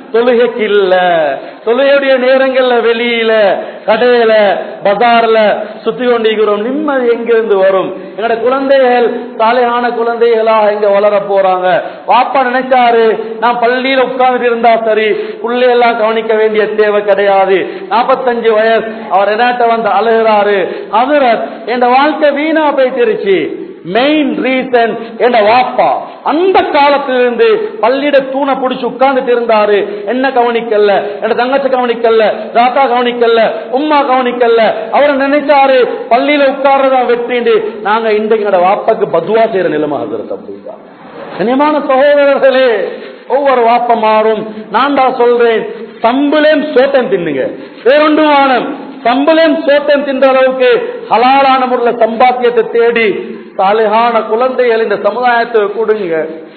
தொழுகைக்கு இல்ல தொழுகையுடைய நேரங்கள்ல வெளியில கடையில பஜார்ல சுத்தி கொண்டிருக்கிறோம் நிம்மதி எங்கிருந்து வரும் எங்களோட குழந்தைகள் சாலையான குழந்தைகளா இங்க வளர போறாங்க வாப்பா நினைச்சாரு நான் பள்ளியில உட்கார்ந்துட்டு இருந்தா சரி புள்ளையெல்லாம் கவனிக்க வேண்டிய தேவை கிடையாது நாற்பத்தஞ்சு வயசு அவர் என்னாட்ட வந்து அழுகிறாரு அதுரத் என் வாழ்க்கை வீணா போயிட்டுருச்சு மெயின் ரீசன் என்ற வாப்பா அந்த காலத்திலிருந்து பள்ளியிட தூணை பிடிச்சு உட்கார்ந்துட்டு இருந்தாரு என்ன கவனிக்கல என் தங்கச்சி கவனிக்கல தாத்தா கவனிக்கல உம்மா கவனிக்கல அவர் நினைச்சாரு பள்ளியில உட்கார்றதா வெற்றிண்டு நாங்க இன்றைக்கு எங்களோட வாப்பாக்கு பதுவா செய்யற நிலைமை ஹசரத் அப்படின்னா கனியமான சகோதரர்களே ஒவ்வொரு வாப்பமாரும் நான் தான் சொல்றேன் சம்புலேம் சோட்டம் தின்னுங்க வேறொன்று வானம் சம்பளம் சோட்டம் தின்ற அளவுக்கு ஹலாலான முறையில் சம்பாத்தியத்தை தேடி சாலிகான குழந்தைகள் இந்த சமுதாயத்தை கொடுங்க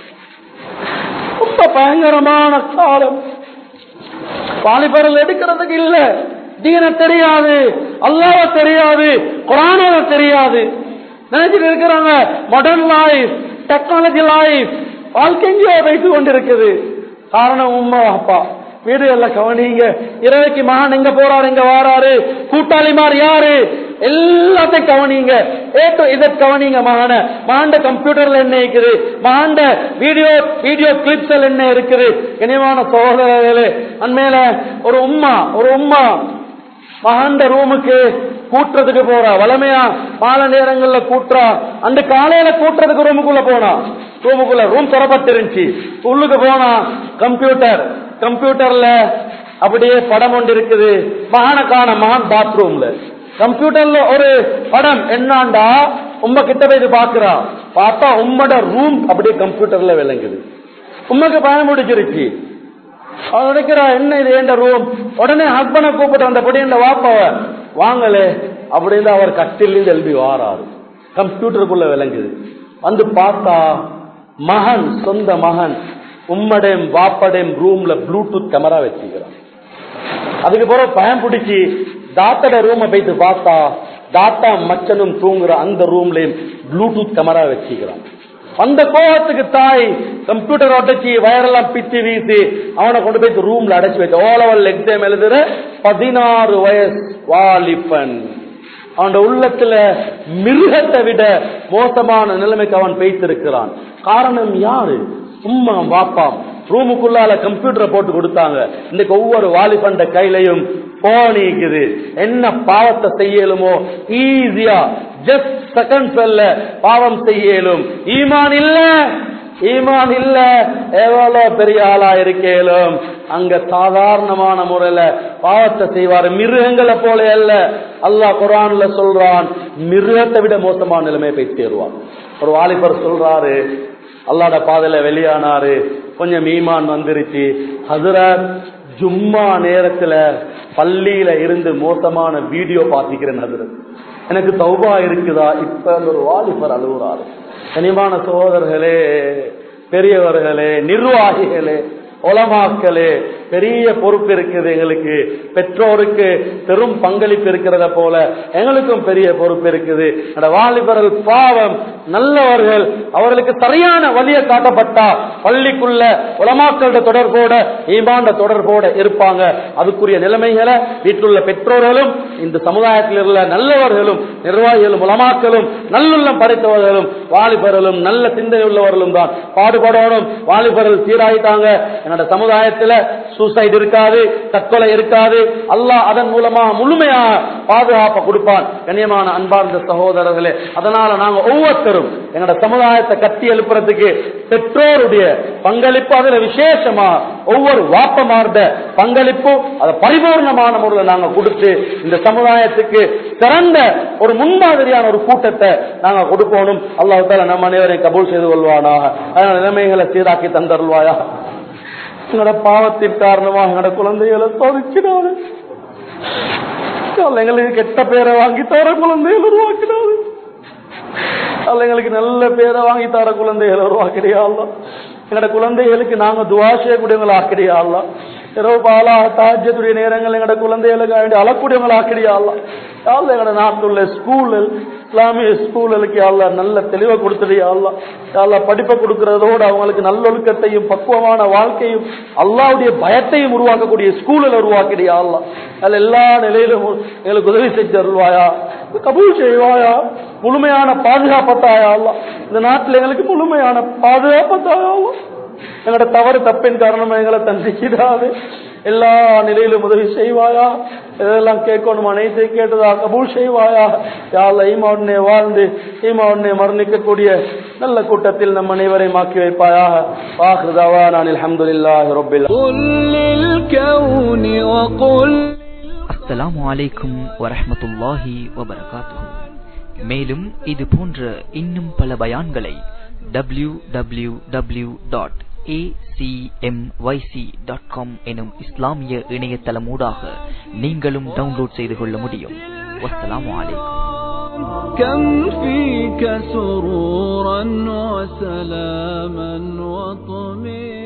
ரொம்ப பயங்கரமான காலம் வாலிபர்கள் எடுக்கிறதுக்கு இல்ல தீன தெரியாது அல்லாஹ் தெரியாது குரான தெரியாது நினைச்சிட்டு இருக்கிறாங்க மாடர்ன் லைஃப் டெக்னாலஜி லைஃப் வாழ்க்கை எங்கேயோ வைத்து கொண்டிருக்குது காரணம் உம்மா அப்பா வீடு எல்லாம் கவனிங்க இரவைக்கு மகான் எங்க போறாரு எங்க வாராரு கூட்டாளிமார் யாரு எல்லாத்தையும் கவனிங்க ஏ டு இதை கவனிங்க மகான மகாண்ட கம்ப்யூட்டர்ல என்ன இருக்குது மகாண்ட வீடியோ வீடியோ கிளிப்ஸ் என்ன இருக்குது இனிமான சகோதரர்களே அண்மையில ஒரு உம்மா ஒரு உம்மா மகாண்ட ரூமுக்கு கூட்டுறதுக்கு போறா வளமையா மாலை நேரங்கள்ல கூட்டுறா அந்த காலையில கூட்டுறதுக்கு ரூமுக்குள்ள போனா ரூமுக்குள்ள ரூம் திறப்பட்டிருந்துச்சு உள்ளுக்கு போனா கம்ப்யூட்டர் கம்ப்யூட்டர்ல அப்படியே படம் ஒன்று இருக்குது மகான காண மகான் பாத்ரூம்ல கம்ப்யூட்டர்ல ஒரு படம் என்னண்டா உம்ம கிட்ட போய் இது பாக்குறா பார்த்தா உம்மோட ரூம் அப்படியே கம்ப்யூட்டர்ல விளங்குது உண்மைக்கு பயம் முடிச்சிருச்சு அவன் நினைக்கிறா என்ன இது என்ற ரூம் உடனே ஹஸ்பண்டை கூப்பிட்டு வந்தபடி இந்த வாப்பாவ வாங்கலே அப்படின்னு அவர் கட்டிலிருந்து எழுப்பி வாராரு கம்ப்யூட்டருக்குள்ள விளங்குது வந்து பார்த்தா மகன் சொந்த மகன் உம்மடையும் வாப்படையும் ரூம்ல ப்ளூடூத் கேமரா வச்சுக்கிறான் அதுக்கு பிறகு பயம் பிடிச்சி தாத்தட ரூமை போயிட்டு பார்த்தா தாத்தா மச்சனும் தூங்குற அந்த ரூம்லயும் ப்ளூடூத் கேமரா வச்சுக்கிறான் அந்த கோபத்துக்கு தாய் கம்ப்யூட்டர் ஒட்டச்சி வயரெல்லாம் பிச்சு வீசி அவனை கொண்டு போய் ரூம்ல அடைச்சு வச்சு ஓ லெவல் எக்ஸாம் எழுதுற பதினாறு வயசு வாலிபன் அவன் உள்ளத்துல மிருகத்தை விட மோசமான நிலைமைக்கு அவன் பேய்த்திருக்கிறான் காரணம் யாரு உம்மா வாப்பா ரூமுக்குள்ளால கம்ப்யூட்டரை போட்டு கொடுத்தாங்க இன்னைக்கு ஒவ்வொரு வாலிபண்ட கையிலையும் போன் இருக்குது என்ன பாவத்தை செய்யலுமோ ஈஸியா ஜஸ்ட் செகண்ட்ஸ் அல்ல பாவம் செய்யலும் ஈமான் இல்ல ஈமான் இல்ல எவ்வளவு பெரிய ஆளா இருக்கேலும் அங்க சாதாரணமான முறையில பாவத்தை செய்வாரு மிருகங்களை போல அல்ல அல்லாஹ் குரான்ல சொல்றான் மிருகத்தை விட மோசமான நிலைமையை போய் சேருவான் ஒரு வாலிபர் சொல்றாரு அல்லாட பாதையில வெளியானாரு கொஞ்சம் ஈமான் வந்துருச்சு ஹசரத் ஜும்மா நேரத்துல பள்ளியில இருந்து மோசமான வீடியோ பார்த்திக்கிறேன் ஹசரத் எனக்கு தௌபா இருக்குதா இப்ப அந்த ஒரு வாலிபர் அழுகுறாரு கனிமான சகோதரர்களே பெரியவர்களே நிர்வாகிகளே உலமாக்களே பெரிய பொறுப்பு இருக்குது எங்களுக்கு பெற்றோருக்கு பெரும் பங்களிப்பு இருக்கிறத போல எங்களுக்கும் பெரிய பொறுப்பு இருக்குது அந்த வாலிபர்கள் பாவம் நல்லவர்கள் அவர்களுக்கு சரியான வழியை காட்டப்பட்டா பள்ளிக்குள்ள உலமாக்களோட தொடர்போட ஈமாண்ட தொடர்போட இருப்பாங்க அதுக்குரிய நிலைமைகளை வீட்டிலுள்ள பெற்றோர்களும் இந்த சமுதாயத்தில் உள்ள நல்லவர்களும் நிர்வாகிகளும் உலமாக்களும் நல்லுள்ளம் படைத்தவர்களும் வாலிபர்களும் நல்ல சிந்தனை உள்ளவர்களும் தான் பாடுபடணும் வாலிபர்கள் சீராயிட்டாங்க என்னோட சமுதாயத்துல சூசைட் இருக்காது தற்கொலை இருக்காது அல்லாஹ் அதன் மூலமா முழுமையா பாதுகாப்பை கொடுப்பான் கண்ணியமான அன்பார்ந்த சகோதரர்களே அதனால நாங்க ஒவ்வொருத்தரும் எங்களோட சமுதாயத்தை கட்டி எழுப்புறதுக்கு பெற்றோருடைய பங்களிப்பு அதுல விசேஷமா ஒவ்வொரு வாப்பமார்ந்த பங்களிப்பு அதை பரிபூர்ணமான முறையில் நாங்க கொடுத்து இந்த சமுதாயத்துக்கு சிறந்த ஒரு முன்மாதிரியான ஒரு கூட்டத்தை நாங்க கொடுக்கணும் அல்லாஹ் தால நம்ம அனைவரையும் கபூல் செய்து கொள்வானாக அதனால நிலைமைகளை சீராக்கி தந்தருள்வாயா எங்களோட பாவத்தின் காரணமாக எங்களோட குழந்தைகளை சோதிச்சினாரு எங்களுக்கு கெட்ட பேரை வாங்கி தர குழந்தைகள் உருவாக்கினாரு அல்ல எங்களுக்கு நல்ல பேரை வாங்கி தர குழந்தைகள் உருவாக்கிறியா எங்களோட குழந்தைகளுக்கு நாங்க துவா செய்யக்கூடியவங்களை ஆக்கிறியா இரவு பாலா தாஜ்யத்துடைய நேரங்கள் எங்களோட குழந்தைகளுக்கு வேண்டி அழக்கூடியவங்களை ஆக்கிறியா யாழ்ல எங்களோட நாட்டுள்ள ஸ்கூலில் இஸ்லாமிய ஸ்கூலுக்கு அல்ல நல்ல தெளிவை கொடுத்துடு அல்லா அல்லா படிப்பை கொடுக்கறதோடு அவங்களுக்கு நல்லொழுக்கத்தையும் பக்குவமான வாழ்க்கையும் அல்லாவுடைய பயத்தையும் உருவாக்கக்கூடிய ஸ்கூலில் உருவாக்கிடியா அல்லா அதில் எல்லா நிலையிலும் எங்களுக்கு உதவி செஞ்சு அருள்வாயா கபூல் செய்வாயா முழுமையான பாதுகாப்பத்தாயா அல்லா இந்த நாட்டில் எங்களுக்கு முழுமையான பாதுகாப்பத்தாயா அல்லா எங்களோட தவறு தப்பின் காரணமா எங்களை தண்டிச்சிடாது எல்லா நிலையிலும் உதவி செய்வாயா இதெல்லாம் கேட்கணும் அனைத்தை கேட்டதா கபூல் செய்வாயா யாழ்ல ஈமாவுடனே வாழ்ந்து ஈமாவுடனே மரணிக்கக்கூடிய நல்ல கூட்டத்தில் நம் அனைவரையும் ஆக்கி வைப்பாயா வாஹிருதாவா நான் அல்ஹம்துலில்லாஹி ரப்பில் قل للكون وقل அஸ்ஸலாமு அலைக்கும் வரஹ்மத்துல்லாஹி வபரகாத்துஹு மேலும் இது போன்ற இன்னும் பல பயான்களை W W W dot dot com எனும் இஸ்லாமிய இணையதளமூடாக நீங்களும் டவுன்லோட் செய்து கொள்ள முடியும் வஸ்ஸலாமு அலைக்கும் كم فيك سرورا وسلاما وطمئنا